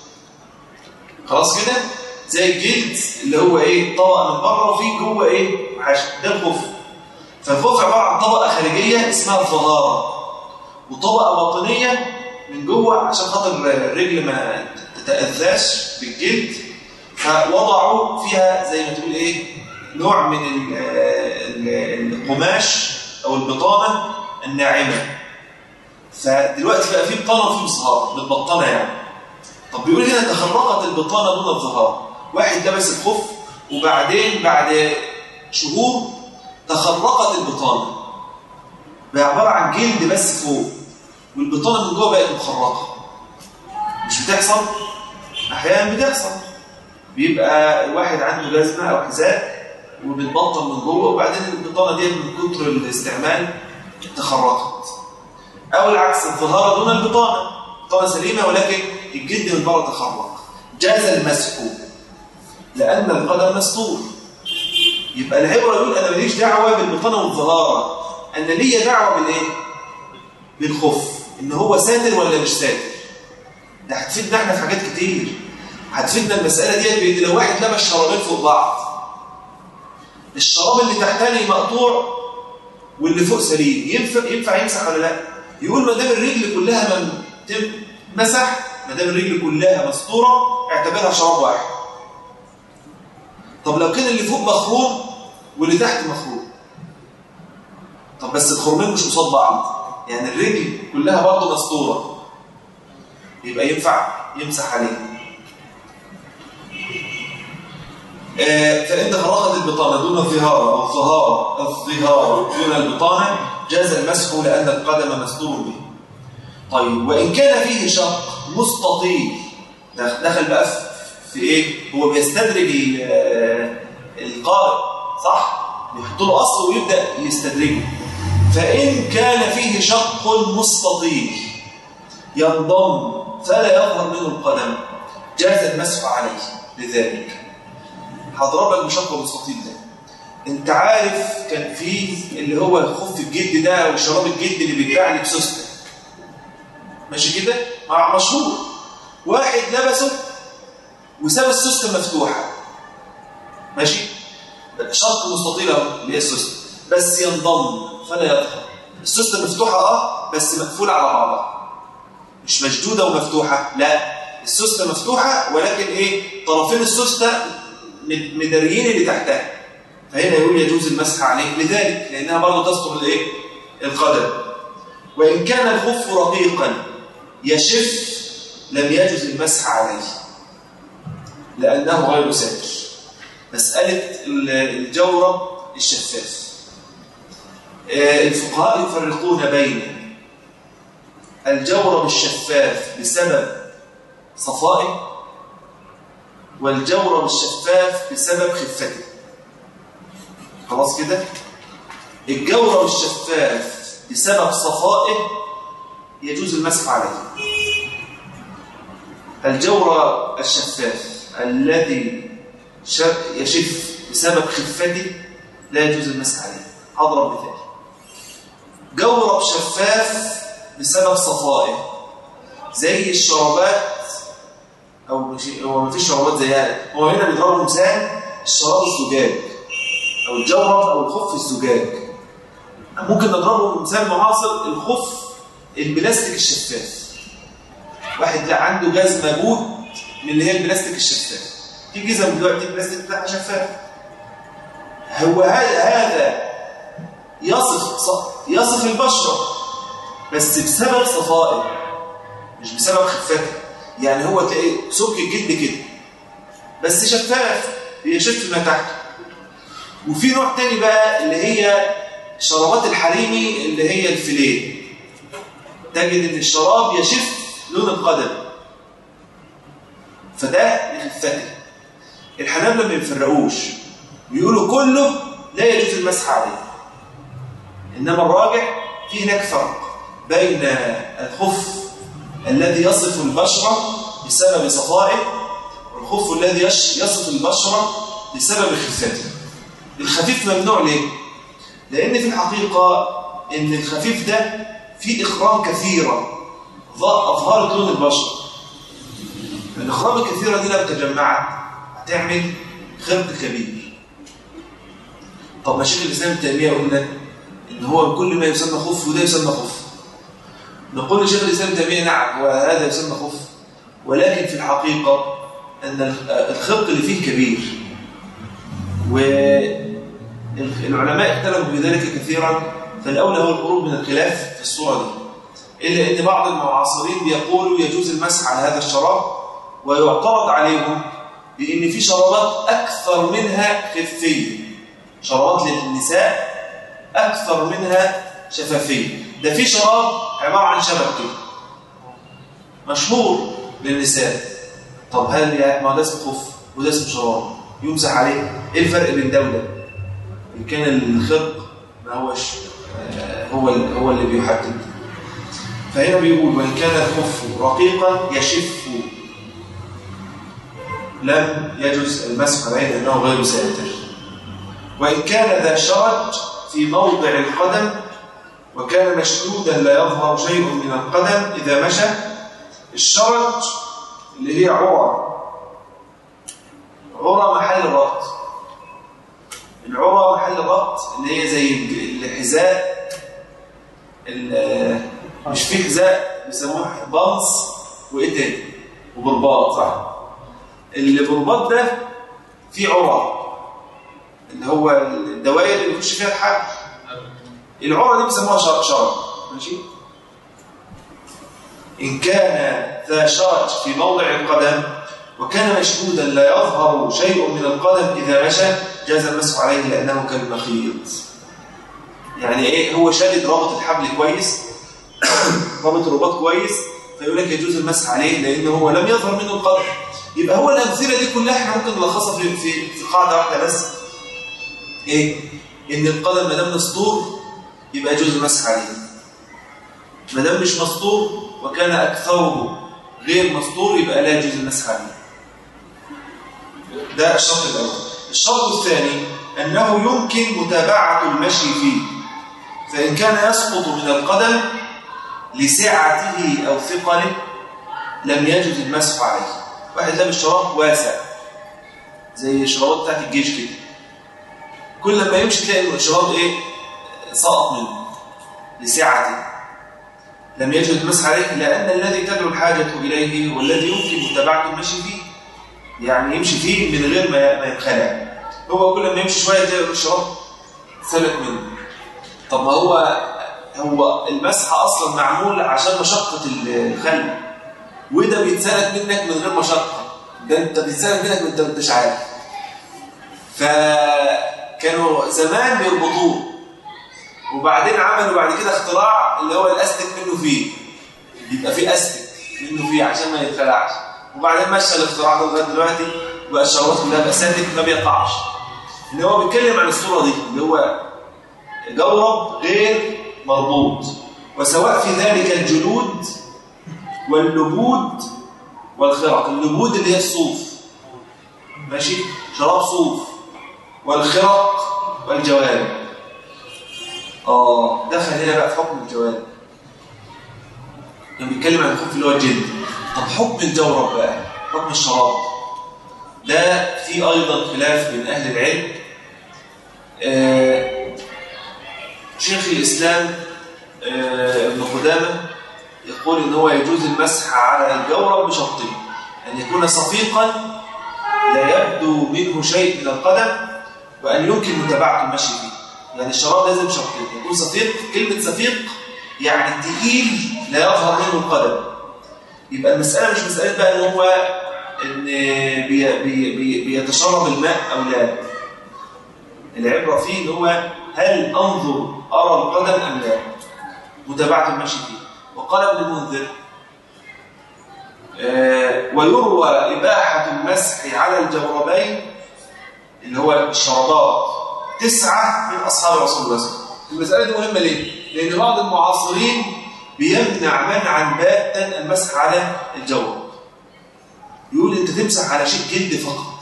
خلاص كده زي الجلد اللي هو ايه طبقه من بره وفيه جوه ايه حشو ده الخف فالخف عباره عن طبقه خارجيه اسمها الظهاره وطبقه باطنيه من جوه عشان خاطر الرجل ما تتاذاش بالجلد فوضعوا فيها زي ما تقول ايه نوع من ال- ال- القماش او البطانه الناعمه فدلوقتي بقى في بطانه وفي ظهار متبطنه يعني طب بيقول هنا تخرقت البطانه دون الظهار واحد لبس الخف وبعدين بعد شهور تخرقت البطانه بقى عباره عن جلد بس فوق والبطانه من جوه بقت مخرقه مش بتحصل احيانا بتحصل بيبقى الواحد عنده جزمه او حذاء وبتبطن من جوه وبعدين البطانه دي من كتر الاستعمال تخرقت او العكس الظهاره دون البطانه بطانه سليمه ولكن الجلد من بره تخرق جاز المسح لان القدم مستور يبقى العبره يقول انا ماليش دعوه بالبطانه والظهاره انا ليا دعوه بالايه بالخف ان هو ساتر ولا مش ساتر ده هتفيدنا احنا في حاجات كتير هتفيدنا المساله ديت بان لو واحد لبس شرابين فوق بعض الشراب اللي تحتاني مقطوع واللي فوق سليم ينفع ينفع يمسح ولا لا يقول ما دام الرجل كلها مم... تم... مسح ما دام الرجل كلها مستوره اعتبرها شراب واحد طب لو كان اللي فوق مخروم واللي تحت مخروم طب بس الخرمين مش قصاد بعض يعني الرجل كلها برضه مستوره يبقى ينفع يمسح عليه آه، فإن تفرقت البطانة دون الظهار أو الظهار الظهار دون البطانة جاز المسح لأن القدم مستور به طيب وإن كان فيه شق مستطيل دخل بقى في إيه؟ هو بيستدرج آه، القارئ صح؟ بيحط له أصل ويبدأ يستدرجه فإن كان فيه شق مستطيل ينضم فلا يظهر منه القدم جاز المسح عليه لذلك هضرب لك بشق مستطيل ده انت عارف كان في اللي هو خف الجد ده وشراب الجد اللي بيتباع لي بسوسته ماشي كده مع مشهور واحد لبسه وساب السوسته مفتوحه ماشي شرط مستطيل اهو اللي هي السوسته بس ينضم فلا يظهر السوسته مفتوحه اه بس مقفوله على بعضها مش مشدوده ومفتوحه لا السوسته مفتوحه ولكن ايه طرفين السوسته مداريين اللي تحتها فهنا يقول يجوز المسح عليه لذلك لانها برضه تستر الايه القدم وان كان الخف رقيقا يشف لم يجوز المسح عليه لانه غير ساتر مساله الجورب الشفاف الفقهاء يفرقون بين الجورب الشفاف بسبب صفائه والجورب الشفاف بسبب خفته خلاص كده الجورب الشفاف بسبب صفائه يجوز المسح عليه الجورب الشفاف الذي يشف بسبب خفته لا يجوز المسح عليه هضرب مثال جورب شفاف بسبب صفائه زي الشرابات او مش هو ما فيش شرابات زيها هو هنا بيضربوا مثال الشراب الزجاج او الجوهر او الخف الزجاج ممكن نضربه مثال معاصر الخف البلاستيك الشفاف واحد لا عنده جزمه بوت من اللي هي البلاستيك الشفاف في جزم دلوقتي البلاستيك بتاعها شفاف هو هذا يصف يصف البشره بس بسبب صفائه مش بسبب خفته يعني هو تلاقيه سمك الجلد كده بس شفاف بيشف ما تحت وفي نوع تاني بقى اللي هي شرابات الحريمي اللي هي الفيليه تجد ان الشراب يشف لون القدم فده لخفته الحنابلة ما بيفرقوش بيقولوا كله لا يجوز المسح عليه انما الراجح في هناك فرق بين الخف الذي يصف البشرة بسبب صفائه والخف الذي يصف البشرة بسبب خفته الخفيف ممنوع ليه؟ لأن في الحقيقة إن الخفيف ده فيه إخرام كثيرة أظهرت لون البشرة الإخرام الكثيرة دي لو تجمعت هتعمل خرق كبير طب ما شيخ الإسلام التيمية قلنا إن هو كل ما يسمى خف وده يسمى خف نقول لشيخ الإسلام تيمية نعم وهذا يسمى خف ولكن في الحقيقة أن الخرق اللي فيه كبير والعلماء اختلفوا بذلك كثيرا فالأولى هو الخروج من الخلاف في الصورة دي إلا أن بعض المعاصرين بيقولوا يجوز المسح على هذا الشراب ويعترض عليهم بأن في شرابات أكثر منها خفية شرابات للنساء أكثر منها شفافية ده في شراب عبارة عن شبك كده مشهور للنساء طب هل يعني ما ده اسمه خف وده اسمه شراب يمسح عليه ايه الفرق بين ده وده ان كان الخرق ما هوش هو هو اللي بيحدد فهنا بيقول وان كان الخف رقيقا يشف لم يجوز المسح عليه لانه غير ساتر وان كان ذا شرج في موضع القدم وكان مشدودا لا يظهر شيء من القدم إذا مشى الشرج اللي هي عرى عرى محل الربط العرى محل الربط اللي هي زي الحذاء مش في حذاء بيسموه بانس وايه تاني وبرباط صح اللي برباط ده فيه عرى اللي هو الدوائر اللي بيخش فيها الحبل العرى دي بيسموها شرط شرط ماشي إن كان ذا شرط في موضع القدم وكان مشدودا لا يظهر شيء من القدم إذا مشى جاز المسح عليه لأنه كالمخيط يعني إيه هو شادد رابط الحبل كويس رابط الرباط كويس فيقول لك يجوز المسح عليه لأنه هو لم يظهر منه القدم يبقى هو الأمثلة دي كلها احنا ممكن نلخصها في في في قاعدة واحدة بس إيه؟ إن القدم ما دام مسطور يبقى يجوز المسح عليه ما دام مش مسطور وكان أكثره غير مسطور يبقى لا يجوز المسح عليه ده الشرط الأول الشرط الثاني أنه يمكن متابعة المشي فيه فإن كان يسقط من القدم لسعته أو ثقله لم يجوز المسح عليه واحد لابس شراب واسع زي الشرابات بتاعت الجيش كده كل ما يمشي تلاقي الشراب ايه سقط منه لسعته لم يجوز المسح عليه لأن الذي تدعو الحاجة إليه هو الذي يمكن متابعة المشي فيه يعني يمشي فيه من غير ما ما ينخلع هو كل ما يمشي شوية تلاقي الشراب سلك منه طب ما هو هو المسح أصلا معمول عشان مشقة الخلع وده بيتسلك منك من غير مشقة ده انت بيتسلك منك وانت ما انتش عارف فكانوا زمان بيربطوه وبعدين عملوا بعد كده اختراع اللي هو الاستك منه فيه يبقى فيه استك منه فيه عشان ما يتخلعش وبعدين مشى الاختراع ده لغايه دلوقتي بقى الشرابات كلها باساتك ما بيقعش اللي هو بيتكلم عن الصوره دي اللي هو جورب غير مربوط وسواء في ذلك الجلود واللبود والخرق اللبود اللي هي الصوف ماشي شراب صوف والخرق والجوارب اه دخل هنا بقى في حكم الجوارب كان بيتكلم عن الخوف اللي هو الجلد طب حكم الجورب بقى حكم الشراب ده في ايضا خلاف بين اهل العلم آه شيخ الاسلام آه ابن قدامه يقول ان هو يجوز المسح على الجورب بشرطين ان يكون صفيقا لا يبدو منه شيء من القدم وان يمكن متابعه المشي فيه يعني الشراب لازم شرطين يكون صفيق كلمه صفيق يعني تقيل لا يظهر منه القدم يبقى المساله مش مساله بقى ان هو ان بي بي بي بيتشرب الماء او لا العبره فيه ان هو هل انظر ارى القدم ام لا متابعه المشي فيه وقال ابن المنذر آه ويروى إباحة المسح على الجوربين اللي هو الشرابات تسعة من أصحاب رسول الله صلى الله عليه وسلم المسألة دي مهمة ليه؟ لأن بعض المعاصرين بيمنع منعا باتا المسح على الجورب يقول أنت تمسح على شيء جلد فقط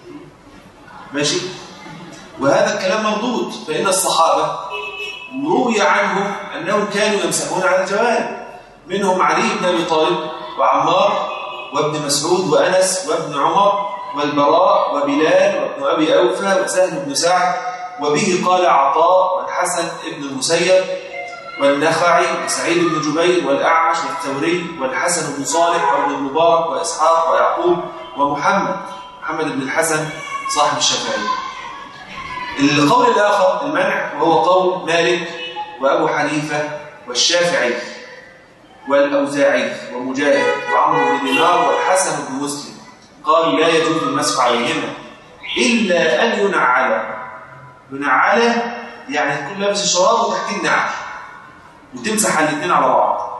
ماشي؟ وهذا الكلام مردود فإن الصحابة روي عنهم أنهم كانوا يمسحون على الجوارب منهم علي بن أبي طالب وعمار وابن مسعود وأنس وابن عمر والبراء وبلال وابن أبي أوفى وسهل بن سعد وبه قال عطاء والحسن بن المسيب والنخعي وسعيد بن جبير والأعمش والثوري والحسن بن صالح وابن المبارك وإسحاق ويعقوب ومحمد محمد بن الحسن صاحب الشافعي القول الآخر المنع وهو قول مالك وأبو حنيفة والشافعي والأوزاعي ومجاهد وعمرو بن دينار والحسن بن مسلم قالوا لا يجوز المسح عليهما إلا أن ينعلا ينعلا يعني تكون لابس الشراب وتحتيه النعل وتمسح الاثنين على بعض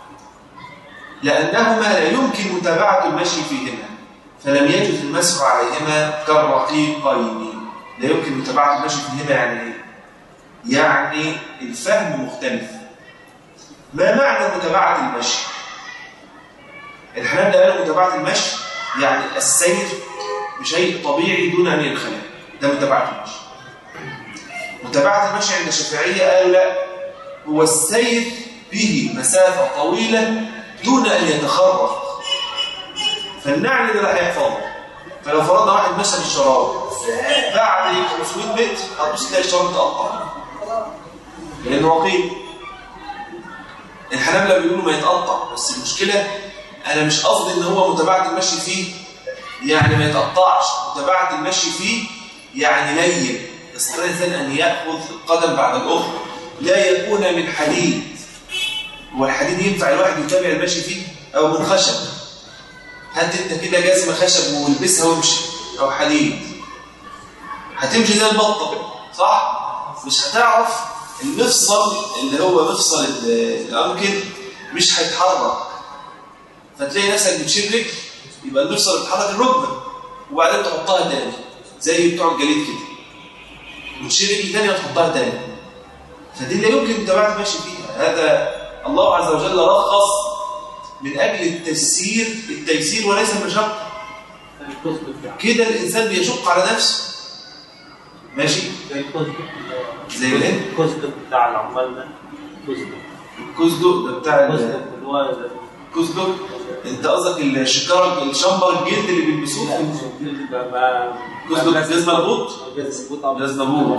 لأنهما لا يمكن متابعة المشي فيهما فلم يجوز المسح عليهما كالرقيقين لا يمكن متابعة المشي فيهما يعني ايه؟ يعني الفهم مختلف ما معنى متابعة المشي؟ الحنابلة قالوا متابعة المشي يعني السير بشيء طبيعي دون أن ينخلع ده متابعة المشي متابعة المشي عند الشافعية قالوا لا هو السير به مسافة طويلة دون أن يتخرق فالنعل ده راح يحفظه فلو فرضنا واحد مشى بالشراب بعد 500 متر هتبص تلاقي الشراب تقطع لانه وقيل الحنابلة بيقولوا ما يتقطع بس المشكلة انا مش قصدي ان هو متابعه المشي فيه يعني ما يتقطعش متابعه المشي فيه يعني لين يستطيع الانسان ان ياخذ قدم بعد الاخرى لا يكون من حديد هو الحديد ينفع الواحد يتابع المشي فيه او من خشب هات انت كده جزمه خشب والبسها وامشي او حديد هتمشي زي البطه صح مش هتعرف المفصل اللي هو مفصل ال- الانكل مش هيتحرك فتلاقي نفسك بتشيل رجل يبقى المفصل بيتحرك الركبه وبعدين تحطها تاني زي بتوع الجليد كده وتشيل رجل تاني وتحطها تاني فدي لا يمكن متابعه المشي فيها هذا الله عز وجل رخص من اجل التيسير التيسير وليس المشقه الكزب بتاع كده الانسان بيشق على نفسه ماشي زي الكزب زي الايه الكزب بتاع العمال ده كزب الكزدق ده بتاع ال- كزب اللي هو الكزدق انت قصدك الشكاره الشمبر الجلد اللي بيلبسوه لا، مش الجلد ده بقى كزدق جزمه البوت جزمة بوت جزمة بوت.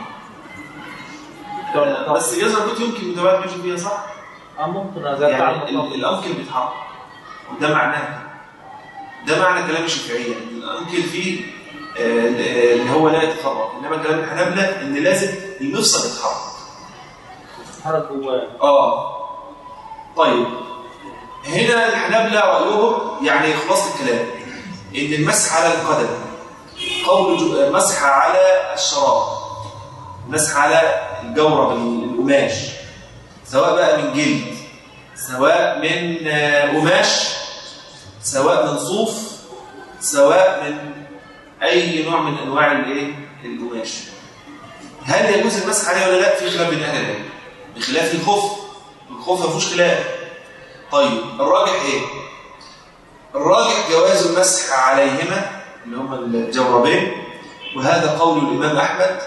بس جزمه البوت يمكن متابعه ماشي فيها صح اه ممكن ده بتاع يعني ال- المطاف. الانكل بيتحرك وده معناه ده معنى كلام الشافعيه ان الانكل فيه آه، اللي هو لا يتحرك انما كلام الحنابلة ان لازم المفصل يتحرك حرك جواه اه طيب هنا الحنابلة رأيهم يعني خلاص الكلام ان المسح على القدم قول جو- مسح على الشراب مسح على الجورب القماش سواء بقى من جلد سواء من آه، قماش سواء من صوف سواء من اي نوع من انواع الايه القماش هل يجوز المسح عليه ولا لا في خلاف بين اهل العلم بخلاف الخف الخف ما فيهوش خلاف طيب الراجح ايه الراجح جواز المسح عليهما اللي هما الجوربين وهذا قول الامام احمد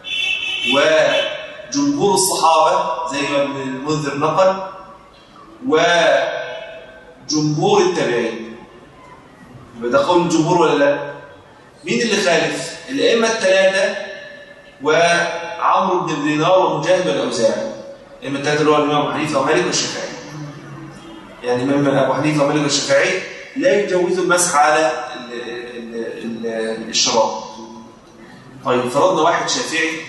وجمهور الصحابه زي ما ابن المنذر نقل وجمهور التابعين يبقى ده قول الجمهور ولا لا مين اللي خالف الائمه الثلاثه وعمرو بن دينار ومجاهد والاوزاعي الائمه الثلاثه اللي هو الامام ابو حنيفه ومالك والشافعي يعني الامام ابو حنيفه ومالك والشافعي لا يجوزوا المسح على ال ال ال الشراب طيب فرضنا واحد شافعي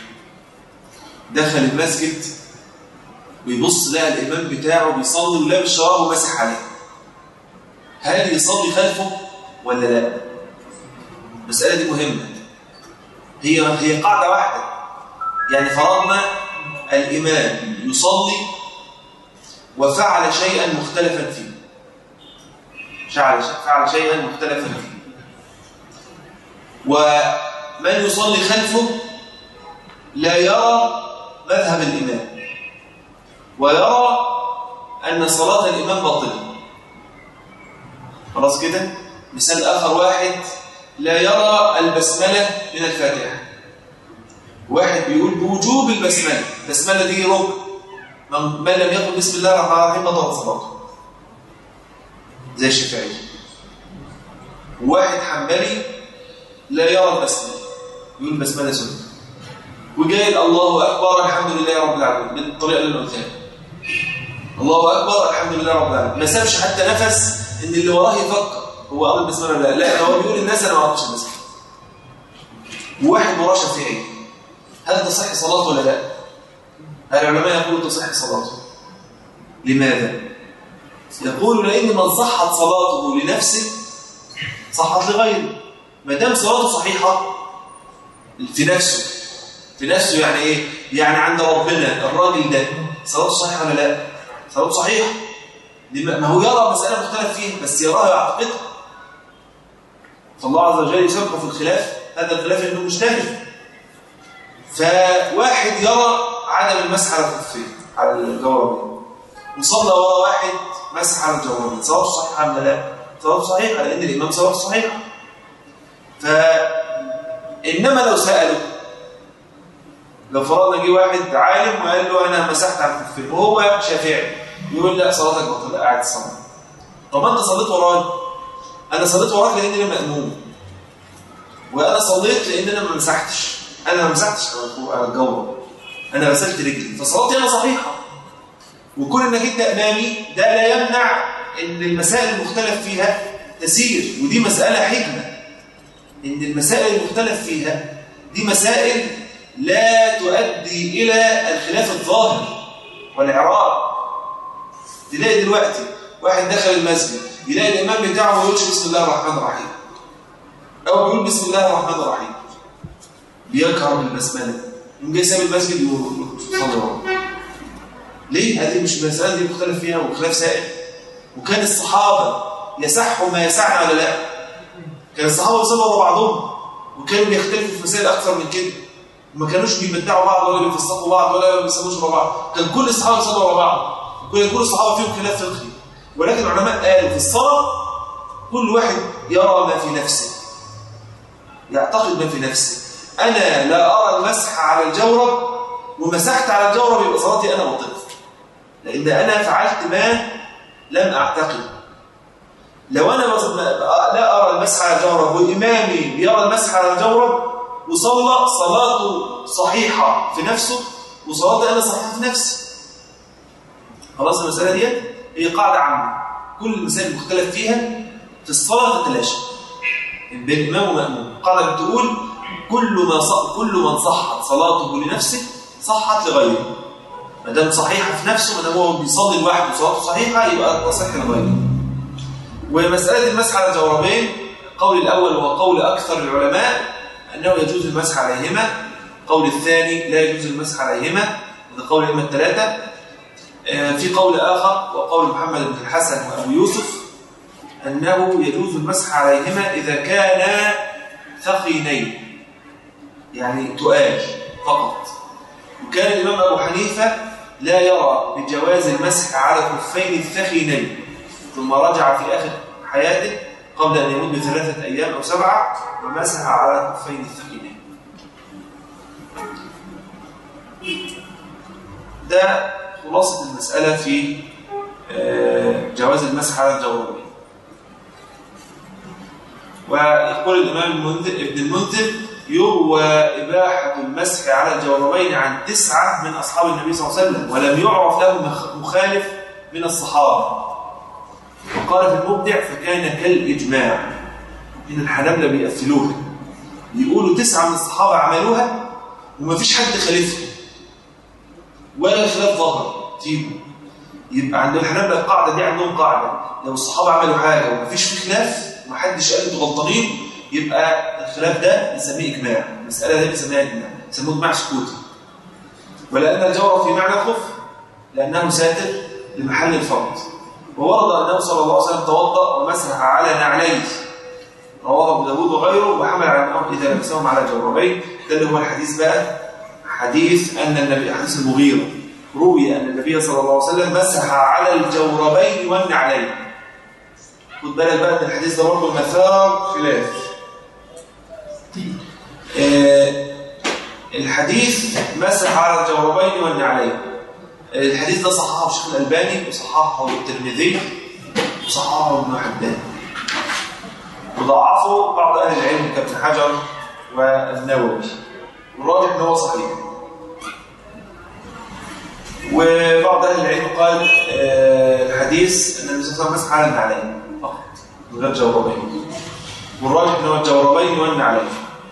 دخل المسجد ويبص لقى الامام بتاعه بيصلي ولابس شراب ومسح عليه هل يصلي خلفه ولا لا المساله دي مهمه هي هي قاعده واحده يعني فرضنا الامام يصلي وفعل شيئا مختلفا فيه فعل فعل شيئا مختلفا فيه ومن يصلي خلفه لا يرى مذهب الامام ويرى ان صلاه الامام باطله خلاص كده مثال اخر واحد لا يرى البسمله من الفاتحه واحد بيقول بوجوب البسمله البسمله دي ركن من, من لم يقل بسم الله الرحمن الرحيم بطلت صلاته زي الشافعي واحد حنبلي لا يرى البسمله يقول البسمله سنه وجاي الله اكبر الحمد لله رب العالمين بالطريقه اللي انا قلتها الله اكبر الحمد لله رب العالمين ما سابش حتى نفس ان اللي وراه يفكر هو قال البسمله ولا لا لا هو بيقول الناس انا ما اعرفش البسمله وواحد وراه شافعي هل تصح صلاته ولا لا العلماء يقولوا تصح صلاته لماذا يقول لان من صحت صلاته لنفسه صحت لغيره ما دام صلاته صحيحه في نفسه في نفسه يعني ايه يعني عند ربنا الراجل ده صلاته صحيحه ولا لا صلاته صحيحه ما هو يرى مساله مختلف فيها بس يراها يعتقدها فالله عز وجل يسبق في الخلاف هذا الخلاف انه مجتهد فواحد يرى عدم المسح على الخفين على الجوارب وصلى ورا واحد مسح على الجوارب صلاته صحيحه ولا لا صلاته صحيحه لان الامام صلاته صحيحه ف انما لو سالوا لو فرضنا جه واحد عالم وقال له انا مسحت على الخفين وهو شافعي يقول لا صلاتك باطله قاعد تصلي طب انت صليت وراي انا صليت وراك لان انا ماموم وانا صليت لان انا ما مسحتش انا ما مسحتش على الجوره انا غسلت رجلي فصلاتي انا صحيحه وكون انك انت امامي ده لا يمنع ان المسائل المختلف فيها تسير ودي مسألة حكمة ان المسائل المختلف فيها دي مسائل لا تؤدي الى الخلاف الظاهر والإعراب تلاقي دلوقتي واحد دخل المسجد يلاقي الإمام بتاعه ما يقولش بسم الله الرحمن الرحيم أو بيقول بسم الله الرحمن الرحيم بيكره بالبسملة يقوم جاي ساب المسجد ويصلي وراه ليه؟ هذه مش المسألة دي مختلف فيها وخلاف سائل وكان الصحابة يسحوا ما يسعنا ولا لا؟ كان الصحابة يصلوا ورا بعضهم وكانوا بيختلفوا في مسائل أكثر من كده وما كانوش بيبدعوا بعض ولا بيفسقوا بعض ولا بيسموش ورا بعض كان كل الصحابة يصلوا ورا بعض وكان كل الصحابة فيهم خلاف فقهي ولكن العلماء قالوا في الصلاة كل واحد يرى ما في نفسه يعتقد ما في نفسه أنا لا أرى المسح على الجورب ومسحت على الجورب يبقى صلاتي أنا بطلت لأن أنا فعلت ما لم أعتقد لو أنا لا أرى المسح على الجورب وإمامي بيرى المسح على الجورب وصلى صلاته صحيحة في نفسه وصلاتي أنا صحيحة في نفسي خلاص المسألة دي هي قاعدة عامة كل المسائل المختلف فيها في الصلاة تتلاشى بين إمام ومأموم قاعدة بتقول كل ما صح كل من صحت صلاته لنفسه صحت لغيره ما دام صحيحة في نفسه ما دام هو بيصلي لوحده وصلاته صحيحة يبقى تصح لغيره ومسألة المسح على الجوربين القول الأول هو قول أكثر العلماء أنه يجوز المسح عليهما القول الثاني لا يجوز المسح عليهما هذا قول الأئمة الثلاثة في قول آخر وقول محمد بن الحسن وأبو يوسف أنه يجوز المسح عليهما إذا كانا ثقينين يعني تؤال فقط وكان الإمام أبو حنيفة لا يرى بجواز المسح على الخفين الثخينين ثم رجع في آخر حياته قبل أن يموت بثلاثة أيام أو سبعة ومسح على الخفين الثخينين ده خلاصة المسألة في جواز المسح على الجوربين ويقول الإمام المنذر ابن المنذر يروى إباحة المسح على الجوربين عن تسعة من أصحاب النبي صلى الله عليه وسلم ولم يعرف له مخالف من الصحابة وقال في المبدع فكان كالإجماع إن الحنابلة بيقفلوها يقولوا تسعة من الصحابة عملوها وما فيش حد خالفهم ولا خلاف ظهر فيهم يبقى عند الحنابلة القاعدة دي عندهم قاعدة لو الصحابة عملوا حاجة وما فيش فيه خلاف ومحدش قال انتوا غلطانين يبقى الخلاف ده نسميه إجماع المسألة دي بنسميها إجماع يسموه إجماع سكوتي ولأن الجورب في معنى الخف لأنه ساتر لمحل الفرض وورد أنه صلى الله عليه وسلم توضأ ومسح على نعليه رواه أبو داود وغيره وحمل على الأمر إذا لبسهم على جوربين ده اللي هو الحديث بقى حديث أن النبي حديث المغيرة روي أن النبي صلى الله عليه وسلم مسح على الجوربين والنعلين خد بالك بقى ان الحديث ده برضه مثار خلاف آه الحديث مسح على الجوربين والنعلين الحديث ده صححه الشيخ الألباني وصححه الترمذي وصححه ابن حبان وضعفه بعض أهل العلم كابن حجر والنووي والراجح ان هو صحيح وبعض اهل العلم قال الحديث ان النبي صلى الله عليه وسلم مسح على النعلين فقط من غير جوربين والراجح ان هو الجوربين والنعلين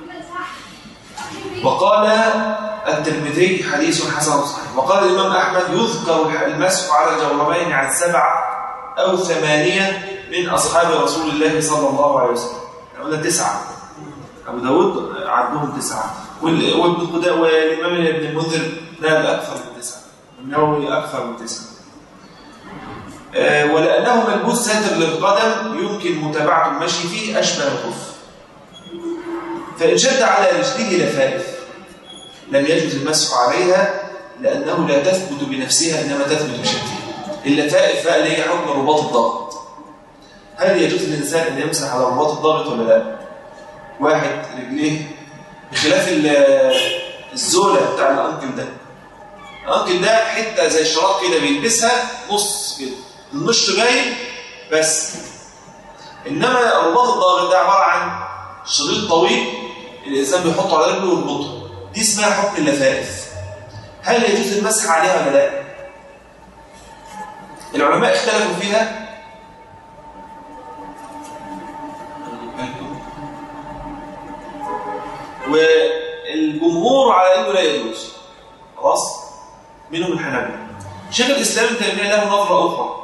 وقال الترمذي حديث حسن صحيح وقال الامام احمد يذكر المسح على الجوربين عن سبعه او ثمانيه من اصحاب رسول الله صلى الله عليه وسلم قلنا تسعه ابو داود عدهم تسعه وابن قداء والإمام ابن المنذر نال أكثر من تسعة والنووي أكثر من تسعة أه ولأنه ملبوس ساتر للقدم يمكن متابعة المشي فيه أشبه الخف فإن شد على رجله لفائف لم يجوز المسح عليها لأنه لا تثبت بنفسها إنما تثبت بشكلها اللفائف بقى اللي هي حكم رباط الضغط هل يجوز للإنسان أن يمسح على رباط الضغط ولا لا؟ واحد رجليه بخلاف الزولة بتاع الأنكل ده الأنكل ده حتة زي الشراب كده بيلبسها نص كده النشط باين بس إنما رباط الضغط ده عبارة عن شريط طويل الإنسان بيحطه على رجله ويربطه دي اسمها حكم اللفائف هل يجوز المسح عليها ولا لا؟ العلماء اختلفوا فيها والجمهور على انه لا يجوز خلاص منهم الحنابلة شيخ الاسلام ابن تيميه له نظره اخرى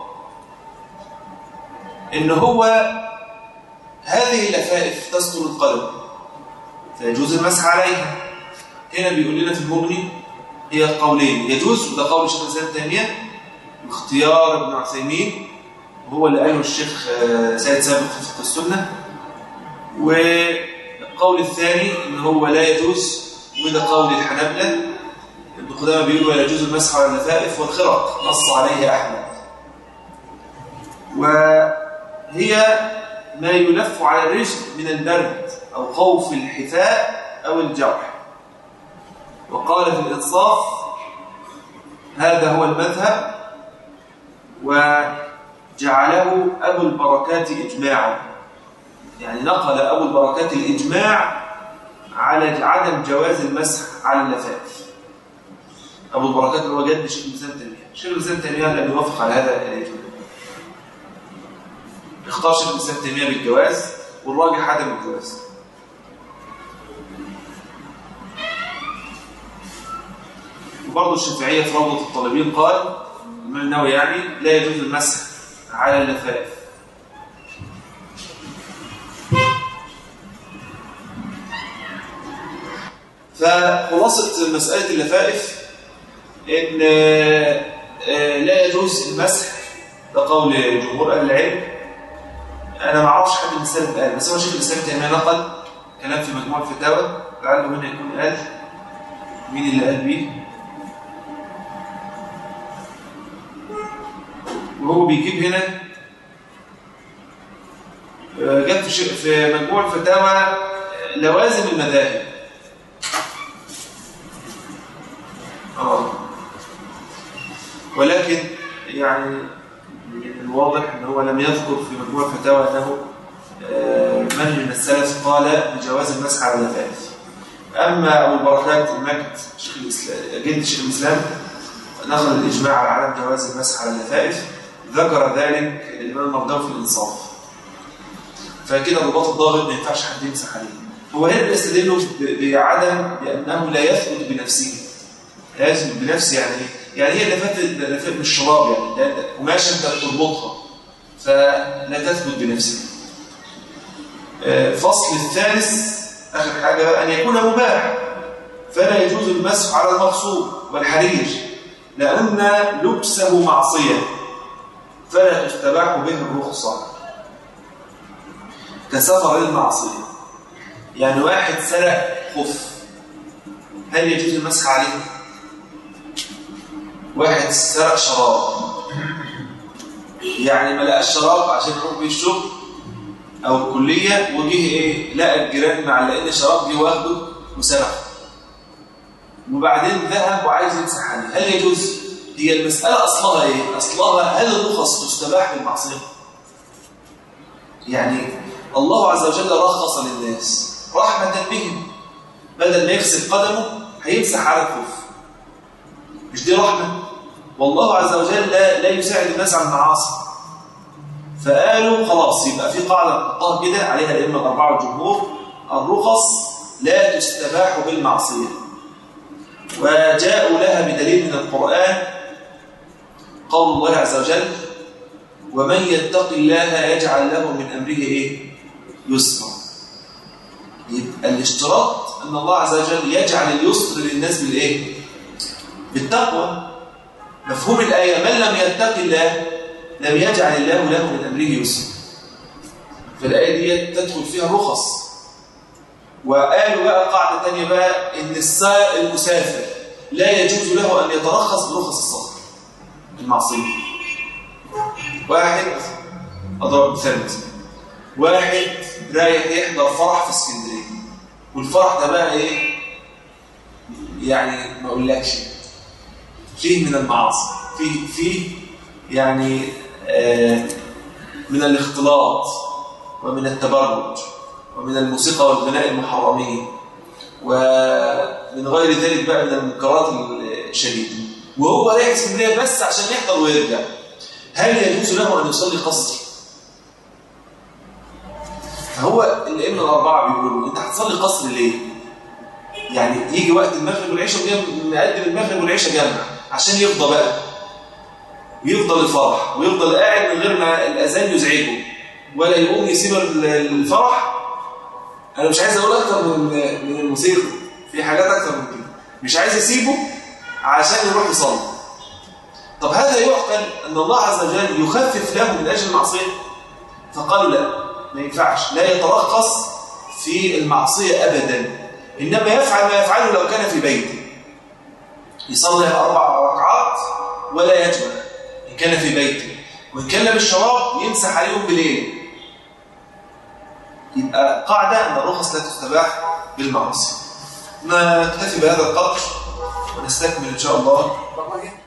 ان هو هذه اللفائف تستر القلم فيجوز المسح عليها هنا بيقول لنا في المغني هي قولين يجوز وده قول شيخ الاسلام ابن تيميه واختيار ابن عثيمين وهو اللي قاله الشيخ آه، سيد سابق في فقه السنه والقول الثاني ان هو لا يجوز وده قول الحنابلة ابن قدامه بيقول ولا يجوز المسح على اللفائف والخرق نص عليه احمد وهي ما يلف على الرجل من البرد او خوف الحفاء او الجرح وقال في الانصاف هذا هو المذهب وجعله ابو البركات اجماعا يعني نقل أبو البركات الإجماع على عدم جواز المسح على اللفائف أبو البركات هو جد شيخ الإسلام تيمية شيخ الإسلام تيمية لم يوافق على هذا الإجماع اختار شيخ الإسلام تيمية بالجواز والراجح عدم الجواز وبرضه الشافعية في روضة الطالبين قال الإمام النووي يعني لا يجوز المسح على اللفائف فخلاصة مسألة اللفائف إن آه، آه، لا يجوز المسح ده قول جمهور أهل العلم أنا ما أعرفش حد من السلف قال بس هو شيخ الإسلام تيمية نقل كلام في مجموع الفتاوى لعله هنا يكون قال مين اللي قال بيه وهو بيجيب هنا آه، جاب في ش- في مجموع الفتاوى لوازم المذاهب آه. ولكن يعني من الواضح ان هو لم يذكر في مجموع الفتاوى انه آه، من من السلف قال بجواز المسح على اللفائف اما ابو البركات المجد شيخ الاسلام جد شيخ الاسلام نقل الاجماع على عدم جواز المسح على اللفائف ذكر ذلك الامام المرداوي في الانصاف فكده الرباط الضاغط ما ينفعش حد يمسح عليه هو هنا بيستدلوا ب- بعدم بانه لا يثبت بنفسه لا يثبت بنفسه يعني إيه؟ يعني هي لفات لفات من الشراب يعني ده- ده قماشه انت بتربطها فلا تثبت بنفسها آه، فصل الثالث اخر حاجه بقى ان يكون مباح فلا يجوز المسح على المغصوب والحرير لان لبسه معصيه فلا تستباح به الرخصه كسفر المعصيه يعني واحد سرق خف هل يجوز المسح عليه واحد سرق شراب يعني ما لقاش شراب عشان يروح بيه الشغل او الكليه وجه ايه لقى الجيران معلقين شراب دي واخده وسرقه وبعدين ذهب وعايز يمسح عليه هل يجوز هي المساله اصلها ايه اصلها هل الرخص تستباح بالمعصيه يعني الله عز وجل رخص للناس رحمه بهم بدل ما يغسل قدمه هيمسح على الكف مش دي رحمه والله عز وجل لا, لا يساعد الناس على المعاصي فقالوا خلاص يبقى في قاعده نحطها كده عليها الائمه الاربعه والجمهور الرخص لا تستباح بالمعصيه وجاءوا لها بدليل من القران قول الله عز وجل ومن يتق الله يجعل له من امره ايه يسرا يبقى الاشتراط ان الله عز وجل يجعل اليسر للناس بالايه بالتقوى مفهوم الايه من لم يتق الله لم يجعل الله له من امره يسرا فالايه دي تدخل فيها الرخص وقالوا بقى قاعده ثانيه بقى ان السائر المسافر لا يجوز له ان يترخص برخص السفر المعصيه واحد اضرب مثال مثلا واحد رايح يحضر فرح في اسكندريه والفرح ده بقى ايه يعني ما اقولكش فيه من المعاصي فيه فيه يعني آه من الاختلاط ومن التبرج ومن الموسيقى والغناء المحرمين ومن غير ذلك بقى من المنكرات الشديدة وهو رايح اسكندريه بس عشان يحضر ويرجع هل يجوز له ان يصلي قصر؟ فهو الائمه الاربعه بيقولوا انت هتصلي قصر ليه؟ يعني يجي وقت المغرب والعشاء ويقوم مقدم المغرب والعشاء جمع عشان يفضى بقى ويفضل الفرح ويفضل قاعد من غير ما الاذان يزعجه ولا يقوم يسيب ال- الفرح انا مش عايز اقول اكتر من من الموسيقى في حاجات اكتر من كده مش عايز يسيبه عشان يروح يصلي طب هذا يعقل ان الله عز وجل يخفف له من اجل المعصيه فقالوا لا ما ينفعش لا يترخص في المعصيه ابدا انما يفعل ما يفعله لو كان في بيته يصلي اربع ركعات ولا يجمع ان كان في بيته وان كان لابس شراب يمسح عليهم بليل يبقى قاعده ان الرخص لا تستباح بالمعاصي نكتفي بهذا القدر ونستكمل ان شاء الله